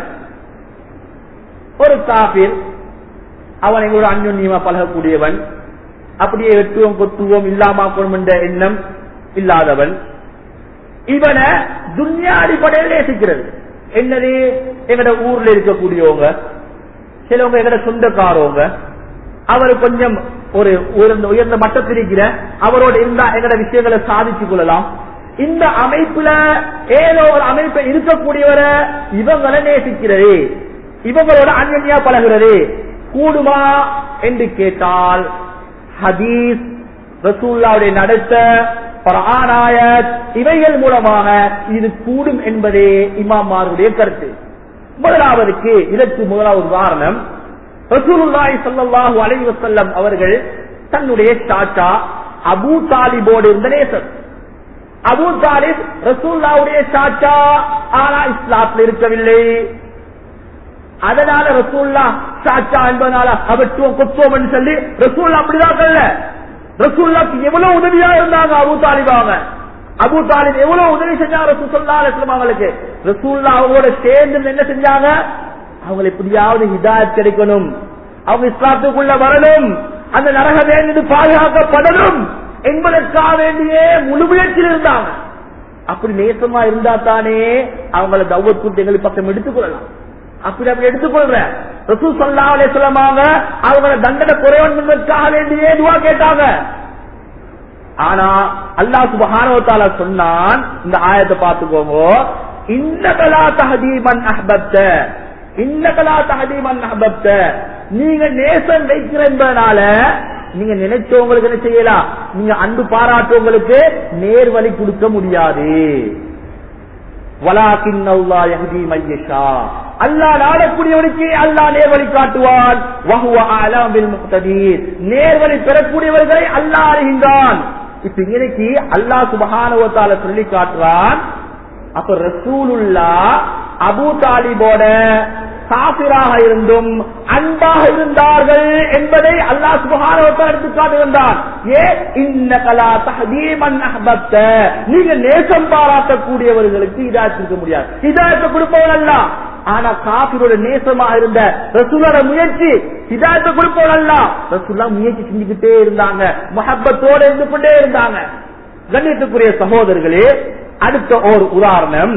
ஒரு காபிர் அவன் எங்களோட அந்யுன்யமா பழகக்கூடியவன் அப்படியே வெட்டுவோம் கொத்துவோம் இல்லாமாக்கணும் என்ற எண்ணம் இல்லாதவன் இவனை துன்யா அடிப்படையில் நேசிக்கிறது என்னது எங்கட ஊர்ல இருக்கக்கூடியவங்க சிலவங்க எங்கட சொந்தக்காரவங்க அவர் கொஞ்சம் ஒரு உயர்ந்த உயர்ந்த மட்டத்தில் இருக்கிற அவரோட இருந்தா எங்கட விஷயங்களை சாதிச்சு கொள்ளலாம் இந்த அமைப்புல ஏதோ ஒரு அமைப்பை இருக்கக்கூடியவரை இவங்களை நேசிக்கிறது இவங்களோட அந்நியா பழகிறது கூடுமா என்று கேட்டால் ஹதீஸ் ரசூல்லாவுடைய நடத்த பரானாயத் இவைகள் மூலமாக இது கூடும் என்பதே இமாமாருடைய கருத்து முதலாவதுக்கு இதற்கு முதலாவது உதாரணம் ரசூலுல்லாஹி ஸல்லல்லாஹு அலைஹி வஸல்லம் அவர்கள் தன்னுடைய சாச்சா அபூ தாலிபோடு இருந்த நேசர் அபூ தாலிப் ரசூல்லாவுடைய சாச்சா ஆனா இஸ்லாத்தில் இருக்கவில்லை அதனால ரசூல்லா சாச்சா என்பதனால அவற்றுவம் கொத்துவோம் என்று சொல்லி ரசூல்லா அப்படிதான் சொல்ல ரசூல்லாக்கு எவ்வளவு உதவியா இருந்தாங்க அபு தாலிபாங்க அபு தாலிப் எவ்வளவு உதவி செஞ்சாங்க ரசூல்லா அலிஸ்லாம் அவங்களுக்கு ரசூல்லா அவங்களோட சேர்ந்து என்ன செஞ்சாங்க அவங்க எப்படியாவது ஹிதாயத் கிடைக்கணும் அவங்க இஸ்லாத்துக்குள்ள வரணும் அந்த நரக வேண்டியது பாதுகாக்கப்படணும் என்பதற்காக வேண்டியே முழு முயற்சியில் இருந்தாங்க அப்படி நேசமா இருந்தா தானே அவங்கள தௌவத் கூட்டு எங்களுக்கு பக்கம் எடுத்துக்கொள்ளலாம் அப்படி அப்படி எடுத்துக்கொள்றேன் ரசூல் சல்லா அலே சொல்லமாங்க அவங்கள தண்டனை குறைவன் என்பதற்காக வேண்டியே துவா கேட்டாங்க ஆனா அல்லாஹ் சுபஹானவத்தால சொன்னான் இந்த ஆயத்தை பார்த்துக்கோங்க இன்னகலா தஹதீமன் அஹ்பத்த இன்னகலா தஹதீமன் அஹ்பத்த நீங்க நேசம் வைக்கிற என்பதனால நீங்க நினைச்சவங்களுக்கு என்ன செய்யலாம் நீங்க அன்பு பாராட்டுவங்களுக்கு நேர்வழி கொடுக்க முடியாது வலாக்கின் அல்லாஹ் யஹ்தி மையஷா அல்லாஹ் நாடக்கூடியவனுக்கு அல்லாஹ் நேர்வழி காட்டுவான் வஹுவ அலம் பில் முக்ததீர் நேர்வழி பெறக்கூடியவர்களை அல்லாஹ் அறிகின்றான் இப்ப இன்னைக்கு அல்லாஹ் சுபஹானஹு வ தஆலா சொல்லி காட்டுறான் அப்ப ரசூலுல்லா அபூ தாலிபோட காபிராக இருந்தும் அன்பாக இருந்தார்கள் என்பதை அல்லாஹ் சுபஹானவத்தை எடுத்து காட்டுகின்றான் ஏ இன்னகலா தஹதீமன் அஹ்பத்த நீங்க நேசம் பாராட்டக்கூடியவர்களுக்கு இதாச்சிருக்க முடியாது இதாயத்தை கொடுப்பவன் அல்ல ஆனா காபிரோட நேசமாக இருந்த ரசூலோட முயற்சி இதாயத்தை கொடுப்பவன் அல்ல ரசூல்லா முயற்சி செஞ்சுக்கிட்டே இருந்தாங்க மஹப்பத்தோட இருந்து கொண்டே இருந்தாங்க கண்ணியத்துக்குரிய சகோதரர்களே அடுத்த ஒரு உதாரணம்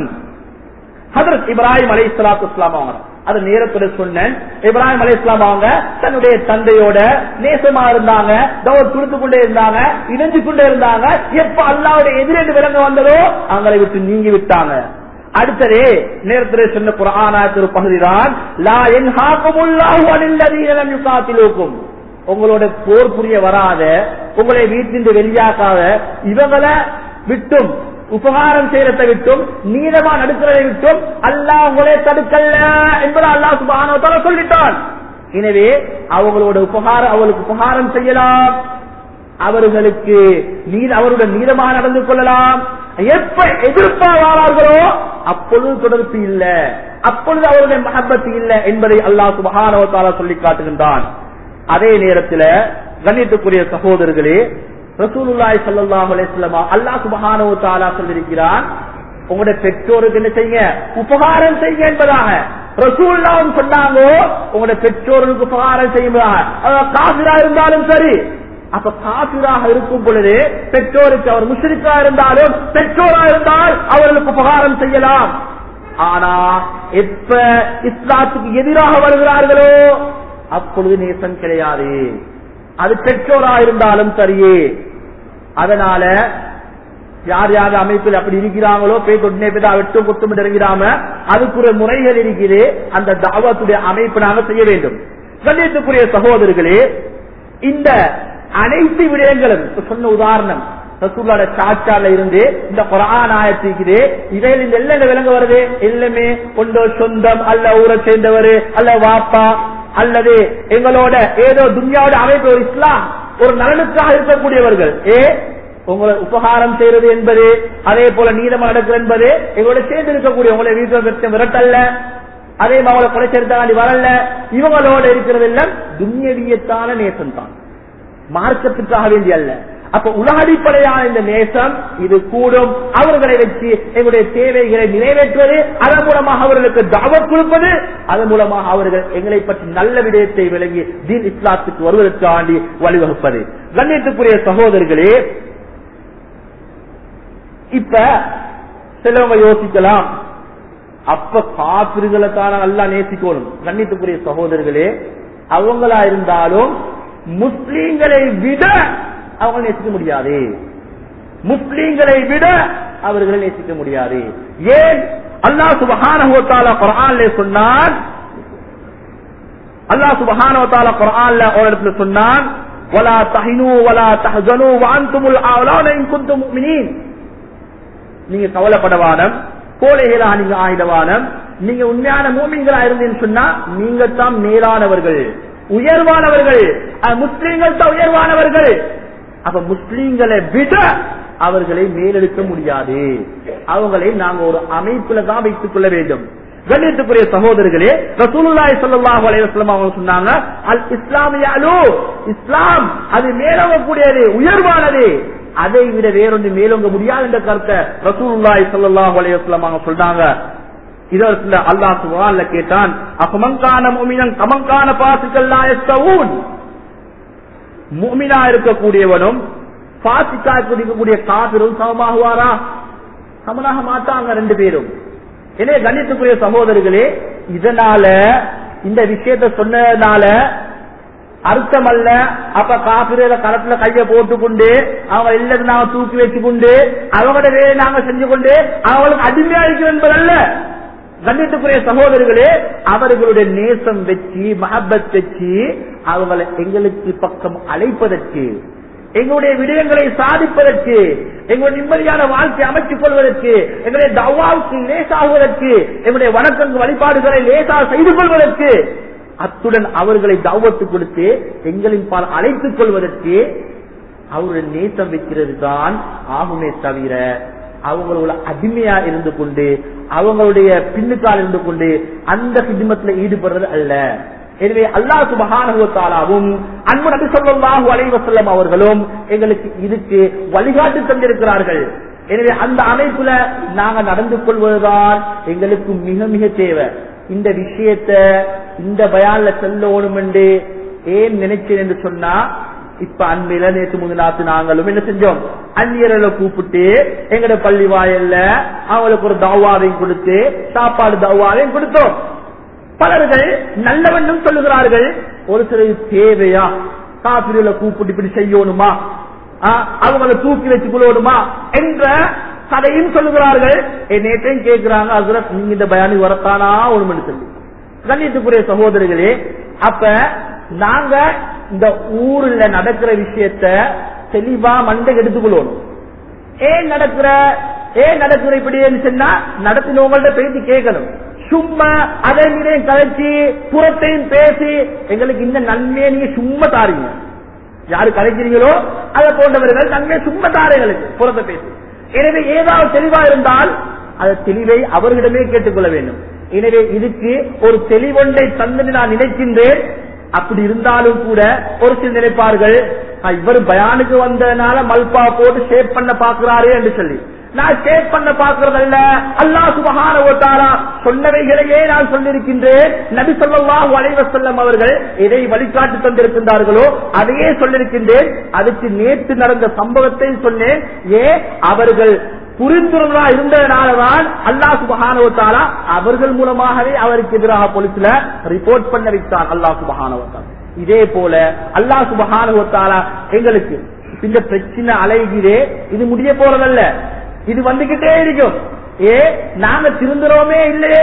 ஹதரத் இப்ராஹிம் அலை இஸ்லாத்து இஸ்லாம் அவங்க அது நேரத்துல சொன்னேன் இப்ராஹிம் அலை இஸ்லாம் அவங்க தன்னுடைய தந்தையோட நேசமா இருந்தாங்க தவறு கொடுத்து கொண்டே இருந்தாங்க இணைஞ்சு கொண்டே இருந்தாங்க எப்ப அல்லாவுடைய எதிரெண்டு விலங்கு வந்ததோ அவங்களை விட்டு நீங்கி விட்டாங்க அடுத்தது நேரத்தில் சொன்ன குரானாயத்து ஒரு பகுதிதான் லா என் ஹாக்கமுல்லாஹு அனில்லதீனம் யுகாத்திலோக்கும் உங்களோட போர் புரிய வராத உங்களை வீட்டிலிருந்து வெளியாக்காத இவங்களை விட்டும் உபகாரம் செய்யறதை விட்டும் நீளமா நடுக்கிறதை விட்டும் அல்லாஹ் உங்களே தடுக்கல்ல என்பதை அல்லாஹ் சுபானோத்தால சொல்லிட்டான் எனவே அவங்களோட உபகாரம் அவளுக்கு உபகாரம் செய்யலாம் அவர்களுக்கு நீர் அவருடைய நீளமாக நடந்து கொள்ளலாம் எப்ப எதிர்ப்பா வாழார்களோ அப்பொழுது தொடர்பு இல்ல அப்பொழுது அவருடைய மகப்பத்து இல்ல என்பதை அல்லாஹ் சுபஹானவத்தால சொல்லி காட்டுகின்றான் அதே நேரத்தில் கண்ணியத்துக்குரிய சகோதரர்களே ரசூலுல்லாய் சல்லாஹ் அலிஸ்லமா அல்லாஹ் சுபஹானோ தாலா சொல்லியிருக்கிறான் உங்களுடைய பெற்றோருக்கு என்ன செய்ய உபகாரம் செய்ய என்பதாக ரசூல்லாவும் சொன்னாங்க உங்களுடைய பெற்றோர்களுக்கு உபகாரம் செய்யும்பதாக காசிரா இருந்தாலும் சரி அப்ப காசிராக இருக்கும் பொழுது பெற்றோருக்கு அவர் முஸ்லிக்கா இருந்தாலும் பெற்றோரா இருந்தால் அவர்களுக்கு உபகாரம் செய்யலாம் ஆனா எப்ப இஸ்லாத்துக்கு எதிராக வருகிறார்களோ அப்பொழுது நேசம் கிடையாது அது பெற்றோரா இருந்தாலும் சரியே அதனால யார் யார் அமைப்பில் அப்படி இருக்கிறாங்களோ போய் உடனே போய் வெட்டு குத்தும் இறங்கிறாம அதுக்குரிய முறைகள் இருக்குது அந்த தாவத்துடைய அமைப்பு நாங்க செய்ய வேண்டும் கண்ணியத்துக்குரிய சகோதரர்களே இந்த அனைத்து விடயங்களும் சொன்ன உதாரணம் ரசூல்லோட சாச்சால இருந்து இந்த குரான் ஆயத்திக்குது இவையில் இந்த எல்லாம் விலங்கு வருது எல்லாமே ஒன்றோ சொந்தம் அல்ல ஊரை சேர்ந்தவர் அல்ல வாப்பா அல்லது எங்களோட ஏதோ துன்யாவோட அமைப்பு ஒரு இஸ்லாம் ஒரு நலனுக்காக இருக்கக்கூடியவர்கள் ஏ உங்களை உபகாரம் செய்யறது என்பது அதே போல நீதமா நடக்கிறது என்பது எங்களோட சேர்ந்து இருக்கக்கூடிய உங்களை வீட்டில் விரட்டல்ல அதே அவங்களை கொலை சேர்த்தாண்டி வரல இவங்களோட இருக்கிறது எல்லாம் துன்யவியத்தான நேசம் தான் மார்க்கத்துக்காக வேண்டிய அல்ல அப்ப உலக அடிப்படையான இந்த நேசம் இது கூடும் அவர்களை வச்சு எங்களுடைய தேவைகளை நிறைவேற்றுவது அதன் மூலமாக அவர்களுக்கு தாவத் கொடுப்பது அதன் மூலமாக அவர்கள் எங்களை பற்றி நல்ல விடயத்தை விளங்கி தீன் இஸ்லாத்துக்கு வருவதற்காண்டி வழிவகுப்பது கண்ணியத்துக்குரிய சகோதரர்களே இப்ப சிலவங்க யோசிக்கலாம் அப்ப காப்பிர்களை தான நல்லா நேசிக்கணும் கண்ணியத்துக்குரிய சகோதரர்களே அவங்களா இருந்தாலும் முஸ்லீம்களை விட அவங்க நேசிக்க முடியாது முஸ்லீம்களை விட அவர்களை நேசிக்க முடியாது ஏன் அல்லா சுபஹான குரான்ல சொன்னான் அல்லா சுபஹான குரான்ல ஒரு இடத்துல சொன்னான் ولا تهنوا ولا تحزنوا وانتم الاعلون ان كنتم مؤمنين நீங்க கவலைப்படவானம் கோழைகளா நீங்க ஆயுதவானம் நீங்க உண்மையான மூமிங்களா இருந்தீங்கன்னு சொன்னா நீங்க தான் மேலானவர்கள் உயர்வானவர்கள் முஸ்லீம்கள் தான் உயர்வானவர்கள் அப்ப முஸ்லீம்களை விட அவர்களை மேலெடுக்க முடியாது அவங்களை நாங்க ஒரு அமைப்புல தான் வைத்துக் கொள்ள வேண்டும் கண்ணியத்துக்குரிய சகோதரர்களே ரசூலுல்லாஹி ஸல்லல்லாஹு அலைஹி வஸல்லம் அவங்க சொன்னாங்க அல் இஸ்லாமியாலு இஸ்லாம் அது மேலோங்கக்கூடியது உயர்வானது அதை விட வேறொன்று மேலோங்க முடியாது என்ற கருத்தை ரசூலுல்லாஹி ஸல்லல்லாஹு அலைஹி வஸல்லம் அவங்க சொல்றாங்க இதற்கு அல்லாஹ் சுப்ஹானஹு கேட்டான் அஃமன்கான முஃமினன் கமன்கான பாசிகல் லா யஸ்தவூன் முஃமினா இருக்கக்கூடியவனும் பாசிக்கா இருக்கக்கூடிய காபிரும் சமமாகுவாரா சமனாக மாட்டாங்க ரெண்டு பேரும் எனவே கணித்துக்குரிய சகோதரர்களே இதனால இந்த விஷயத்தை சொன்னதுனால அர்த்தம் அல்ல அப்ப காப்பிரில களத்துல கைய போட்டுக்கொண்டு அவங்க எல்லாத்தையும் நாங்க தூக்கி வச்சுக்கொண்டு அவங்களோட வேலையை நாங்க செஞ்சு கொண்டு அவங்களுக்கு அடிமையா இருக்கிறோம் என்பதல்ல கண்ணியத்துக்குரிய சகோதரர்களே அவர்களுடைய நேசம் வச்சு மஹபத் வச்சு அவங்களை எங்களுக்கு பக்கம் அழைப்பதற்கு எங்களுடைய விடயங்களை சாதிப்பதற்கு எங்களுடைய நிம்மதியான வாழ்க்கை அமைத்துக் கொள்வதற்கு எங்களுடைய தவாவுக்கு லேசாகுவதற்கு எங்களுடைய வணக்கங்கள் வழிபாடுகளை லேசா செய்து கொள்வதற்கு அத்துடன் அவர்களை தவத்து கொடுத்து எங்களின் பால் அழைத்துக் கொள்வதற்கு அவருடைய நேசம் வைக்கிறது தான் ஆகுமே தவிர அவங்களோட அடிமையா இருந்து கொண்டு அவங்களுடைய பின்னுக்கால் இருந்து கொண்டு அந்த சித்திமத்தில் ஈடுபடுறது அல்ல எனவே அல்லாஹ் சுபகானுவத்தாலாவும் அன்பு நபி சொல்லாஹு அலைவசல்லம் அவர்களும் எங்களுக்கு இதுக்கு வழிகாட்டு தந்திருக்கிறார்கள் எனவே அந்த அமைப்புல நாங்க நடந்து கொள்வதுதான் எங்களுக்கு மிக மிக தேவை இந்த விஷயத்த இந்த பயான்ல செல்லணும் என்று ஏன் நினைச்சேன் என்று சொன்னா இப்ப அன்பில நேற்று முந்தினாத்து நாங்களும் என்ன செஞ்சோம் அந்நியர்களை கூப்பிட்டு எங்கட பள்ளி வாயல்ல அவங்களுக்கு ஒரு தவாவையும் கொடுத்து சாப்பாடு தவாவையும் கொடுத்தோம் பலர்கள் நல்லவண்ணும் சொல்லுகிறார்கள் ஒரு சிலர் தேவையா காப்பிரில கூப்பிட்டு இப்படி செய்யணுமா அவங்களை தூக்கி வச்சு கொள்ளணுமா என்ற கதையும் சொல்லுகிறார்கள் நேற்றையும் கேட்கிறாங்க அதுல நீங்க இந்த பயானி வரத்தானா ஒரு மணி சொல்லி கண்ணியத்துக்குரிய சகோதரிகளே அப்ப நாங்க இந்த ஊர்ல நடக்கிற விஷயத்த தெளிவா மண்டை எடுத்துக்கொள்ளணும் ஏன் நடக்கிற ஏன் நடக்கிற இப்படின்னு சொன்னா நடத்தினவங்கள்ட்ட பேசி கேட்கணும் சும்மா அதை மீதையும் கலைச்சி புறத்தையும் பேசி எங்களுக்கு இந்த நன்மையை நீங்க சும்மா தாரீங்க யாரு கலைக்கிறீங்களோ அதை போன்றவர்கள் நன்மையை சும்மா தார எங்களுக்கு புறத்தை பேசி எனவே ஏதாவது தெளிவா இருந்தால் அந்த தெளிவை அவர்களிடமே கேட்டுக்கொள்ள வேண்டும் எனவே இதுக்கு ஒரு தெளிவொன்றை தந்து நான் நினைக்கின்றேன் அப்படி இருந்தாலும் கூட ஒரு சில நினைப்பார்கள் இவர் பயானுக்கு வந்ததுனால மல்பா போட்டு ஷேப் பண்ண பாக்குறாரு என்று சொல்லி நான் ஷேப் பண்ண பாக்குறதல்ல அல்லா சுபகான ஓட்டாரா சொன்னவைகளையே நான் சொல்லியிருக்கின்றேன் நபி சொல்லாஹு அலைவசல்லம் அவர்கள் எதை வழிகாட்டு தந்திருக்கின்றார்களோ அதையே சொல்லியிருக்கின்றேன் அதுக்கு நேற்று நடந்த சம்பவத்தை சொன்னேன் ஏன் அவர்கள் புரிந்துணர்வா இருந்ததுனாலதான் அல்லா சுபகானவத்தாலா அவர்கள் மூலமாகவே அவருக்கு எதிராக போலீஸ்ல ரிப்போர்ட் பண்ண வைத்தார் அல்லா சுபகானவத்தாலா இதே போல அல்லா சுபகானவத்தாலா எங்களுக்கு இந்த பிரச்சனை அலைகிறே இது முடிய போறதல்ல இது வந்துகிட்டே இருக்கும் ஏ நாங்க திருந்துறோமே இல்லையே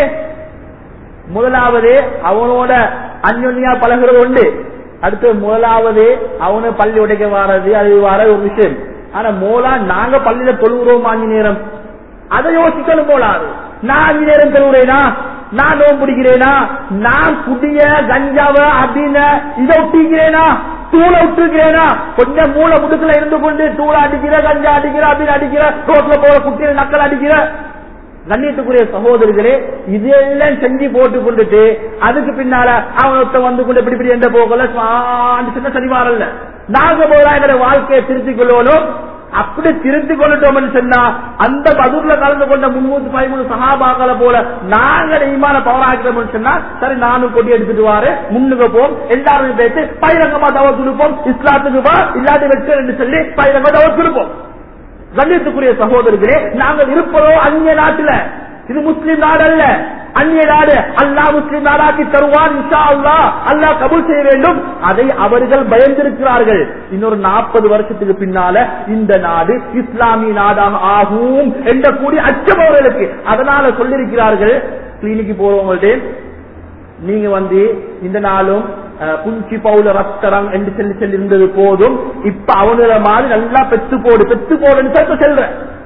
முதலாவது அவனோட அந்யோன்யா பழகிறது உண்டு அடுத்து முதலாவது அவனு பள்ளி உடைக்க வாரது அது வர ஒரு விஷயம் ஆனா மோலா நாங்க பள்ளியில தொழுகிறோம் அஞ்சு நேரம் அதை யோசிக்கணும் போலாது நான் அஞ்சு நேரம் தொழுகிறேனா நான் நோம் பிடிக்கிறேனா நான் குடிய கஞ்சாவ அப்படின்னு இதை ஒட்டிக்கிறேனா தூளை விட்டுக்கிறேனா கொஞ்சம் மூளை முடுக்கல இருந்து கொண்டு தூளை அடிக்கிற கஞ்சா அடிக்கிற அப்படின்னு அடிக்கிற ரோட்ல போற குட்டியில நக்கல் அடிக்கிற கண்ணியத்துக்குரிய சகோதரர்களே இதெல்லாம் செஞ்சு போட்டு கொண்டுட்டு அதுக்கு பின்னால அவனொத்த வந்து கொண்டு இப்படி இப்படி எந்த போகல சின்ன சரி வரல நாங்க போறா எங்களை வாழ்க்கையை திருத்திக் கொள்ளணும் அப்படி திருத்தி கொள்ளட்டோம் சொன்னா அந்த பதிர்ல கலந்து கொண்ட முன்னூத்தி பதிமூணு சகாபாக்களை போல நாங்க ஈமான பவராக்கிறோம் சொன்னா சரி நானும் கொடி எடுத்துட்டு வாரு முன்னுக்கு போம் எல்லாரும் பேசி பயிரங்கமா தவ துடுப்போம் இஸ்லாத்துக்கு வா இல்லாத வெற்றி என்று சொல்லி பயிரங்கமா தவ துடுப்போம் கண்ணியத்துக்குரிய சகோதரர்களே நாங்கள் இருப்பதோ அந்நிய நாட்டுல இது முஸ்லிம் நாடு அல்ல அந்நிய நாடு அல்லா முஸ்லிம் நாடாக்கி தருவான் இன்ஷா அல்லா அல்லாஹ் கபூல் செய்ய வேண்டும் அதை அவர்கள் பயந்திருக்கிறார்கள் இன்னொரு நாற்பது வருஷத்துக்கு பின்னால இந்த நாடு இஸ்லாமிய நாடாக ஆகும் என்ற கூடிய அச்சம் அவர்களுக்கு அதனால சொல்லியிருக்கிறார்கள் கிளினிக்கு போறவங்கள்ட்ட நீங்க வந்து இந்த நாளும் குஞ்சி பவுல ரத்தரம் என்று சொல்லி சொல்லி இருந்தது போதும் இப்ப அவனுல மாதிரி நல்லா பெத்து போடு பெத்து போடுன்னு சொல்ல சொல்ற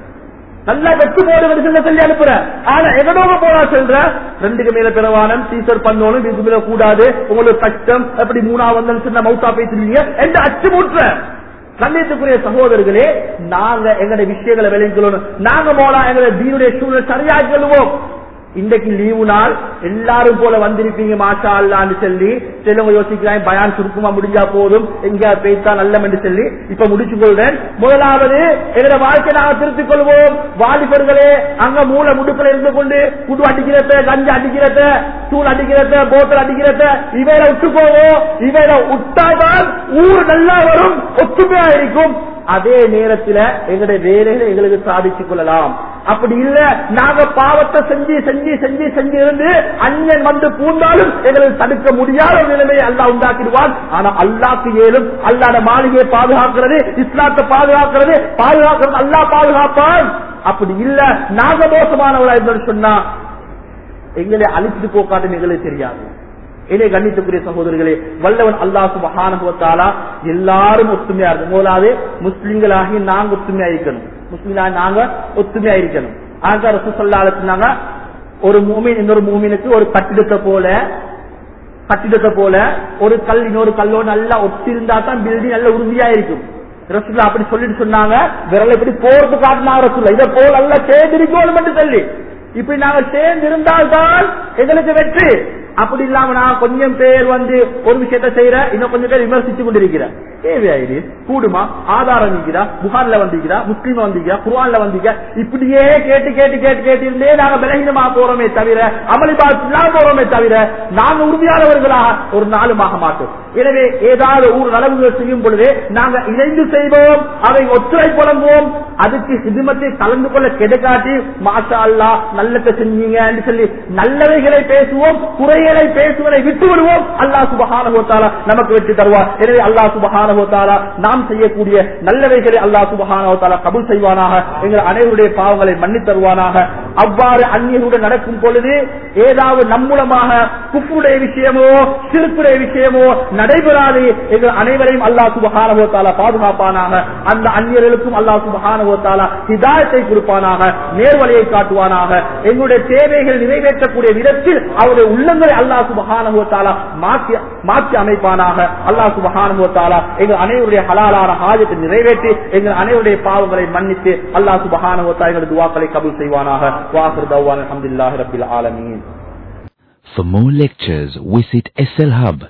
நல்லா வெட்டு போடு சொல்ல சொல்லி அனுப்புற ஆனா எவனோக போனா சொல்ற ரெண்டுக்கு மேல பிரவானம் டீச்சர் பண்ணணும் இதுக்கு மேல கூடாது உங்களுக்கு கஷ்டம் அப்படி மூணாவது சொன்ன மவுத்தா பேசுறீங்க என்று அச்சு மூட்டுற கண்ணியத்துக்குரிய சகோதரர்களே நாங்க எங்களுடைய விஷயங்களை விளைவிக்கணும் நாங்க போனா எங்களுடைய தீனுடைய சூழலை சரியாக சொல்லுவோம் இன்றைக்கு லீவு நாள் எல்லாரும் போல வந்திருப்பீங்க மாஷா அல்லான்னு சொல்லி சிலவங்க யோசிக்கிறாங்க பயான் சுருக்கமா முடிஞ்சா போதும் எங்க பேய்த்தா நல்லம் என்று சொல்லி இப்ப முடிச்சு கொள்றேன் முதலாவது எங்களோட வாழ்க்கை நாங்க திருத்திக் கொள்வோம் வாலிபர்களே அங்க மூல முடுப்பில் இருந்து கொண்டு குடு அடிக்கிறத கஞ்சா அடிக்கிறத தூள் அடிக்கிறத போத்தல் அடிக்கிறத இவையில விட்டு போவோம் இவையில விட்டால்தான் ஊர் நல்லா வரும் ஒத்துமையா இருக்கும் அதே நேரத்தில் எங்களுடைய வேலைகளை எங்களுக்கு சாதித்துக் கொள்ளலாம் அப்படி இல்ல நாங்க பாவத்தை செஞ்சு செஞ்சு செஞ்சு செஞ்சு இருந்து அந்நியன் வந்து பூந்தாலும் எங்களுக்கு தடுக்க முடியாத ஒரு நிலைமையை அல்லாஹ் உண்டாக்கிடுவான் ஆனா அல்லாக்கு ஏலும் அல்லாத மாளிகையை பாதுகாக்கிறது இஸ்லாத்தை பாதுகாக்கிறது பாதுகாக்கிறது அல்லாஹ் பாதுகாப்பான் அப்படி இல்ல நாங்க மோசமானவளா இருந்தோம்னு சொன்னா எங்களை அழிச்சிட்டு போக்காட்டு எங்களுக்கு தெரியாது இதை கண்ணித்துக்குரிய சகோதரர்களே வல்லவன் அல்லாஹ் சுபஹானுவத்தாலா எல்லாரும் ஒத்துமையா இருக்கும் முதலாவது முஸ்லிம்களாகி நாங்க ஒத்துமையா இருக்கணும் முஸ்லிம்களாக நாங்க ஒத்துமையா இருக்கணும் ஆக ரசூசல்லா சொன்னாங்க ஒரு மூமின் இன்னொரு மூமினுக்கு ஒரு கட்டிடத்தை போல கட்டிடத்தை போல ஒரு கல் இன்னொரு கல்லோடு நல்லா ஒத்திருந்தா தான் பில்டிங் நல்ல உறுதியா இருக்கும் ரசூல்லா அப்படி சொல்லிட்டு சொன்னாங்க விரலை இப்படி போறது காட்டினா ரசூல்லா இதை போல் அல்ல சேர்ந்திருக்கோம் மட்டும் சொல்லி இப்படி நாங்க சேர்ந்து இருந்தால்தான் எங்களுக்கு வெற்றி அப்படி இல்லாம நான் கொஞ்சம் பேர் வந்து ஒரு விஷயத்த செய்யற இன்னும் கொஞ்சம் பேர் விமர்சிச்சு கொண்டிருக்கிறேன் தேவையாயிரு கூடுமா ஆதாரம் நீக்கிறா புகார்ல வந்திருக்கிறா முஸ்லீம் வந்திருக்கிறா குர்ஆன்ல வந்திருக்க இப்படியே கேட்டு கேட்டு கேட்டு கேட்டு இருந்தே நாங்க பலகீனமா போறோமே தவிர அமளிபா இல்லாம போறோமே தவிர நாங்க உறுதியானவர்களாக ஒரு நாளும் ஆக மாட்டோம் எனவே ஏதாவது ஊர் நலவுகள் செய்யும் பொழுது நாங்க இணைந்து செய்வோம் அதை ஒத்துழை புலங்குவோம் அதுக்கு சிதுமத்தை கலந்து கொள்ள கெடுக்காட்டி மாஷா அல்லா நல்லத்தை செஞ்சீங்க என்று சொல்லி நல்லவைகளை பேசுவோம் குறைகளை பேசுவதை விட்டு விடுவோம் அல்லாஹ் சுபஹானஹோத்தாலா நமக்கு வெற்றி தருவார் எனவே அல்லாஹ் சுபஹானஹோத்தாலா நாம் செய்யக்கூடிய நல்லவைகளை அல்லாஹ் சுபஹானஹோத்தாலா கபுல் செய்வானாக எங்கள் அனைவருடைய பாவங்களை மன்னித் தருவானாக அவ்வாறு அந்நியருடன் நடக்கும் பொழுது ஏதாவது நம் மூலமாக குப்புடைய விஷயமோ சிறுக்குடைய விஷயமோ நடைபெறாது எங்கள் அனைவரையும் அல்லாஹ் சுபஹானஹோத்தாலா பாதுகாப்பானாக அந்த அந்நியர்களுக்கும் அல்லாஹ் சுபஹானஹோத்தாலா ஹிதாயத்தை கொடுப்பானாக நேர்வழியை காட்டுவானாக எங்களுடைய தேவைகள் நிறைவேற்றக்கூடிய விதத்தில் அவருடைய உள்ளங்களை அல்லாஹ் சுபஹானஹோத்தாலா மாற்றி மாற்றி அமைப்பானாக அல்லாஹ் சுபஹானஹோத்தாலா எங்கள் அனைவருடைய ஹலாலான ஹாஜத்தை நிறைவேற்றி எங்கள் அனைவருடைய பாவங்களை மன்னித்து அல்லாஹ் சுபஹானஹோத்தா எங்களுடைய துவாக்களை கபூல் செய்வானாக வாஹர் தவான் அல்ஹம்துலில்லாஹி ரப்பில் ஆலமீன் For more lectures, visit slhub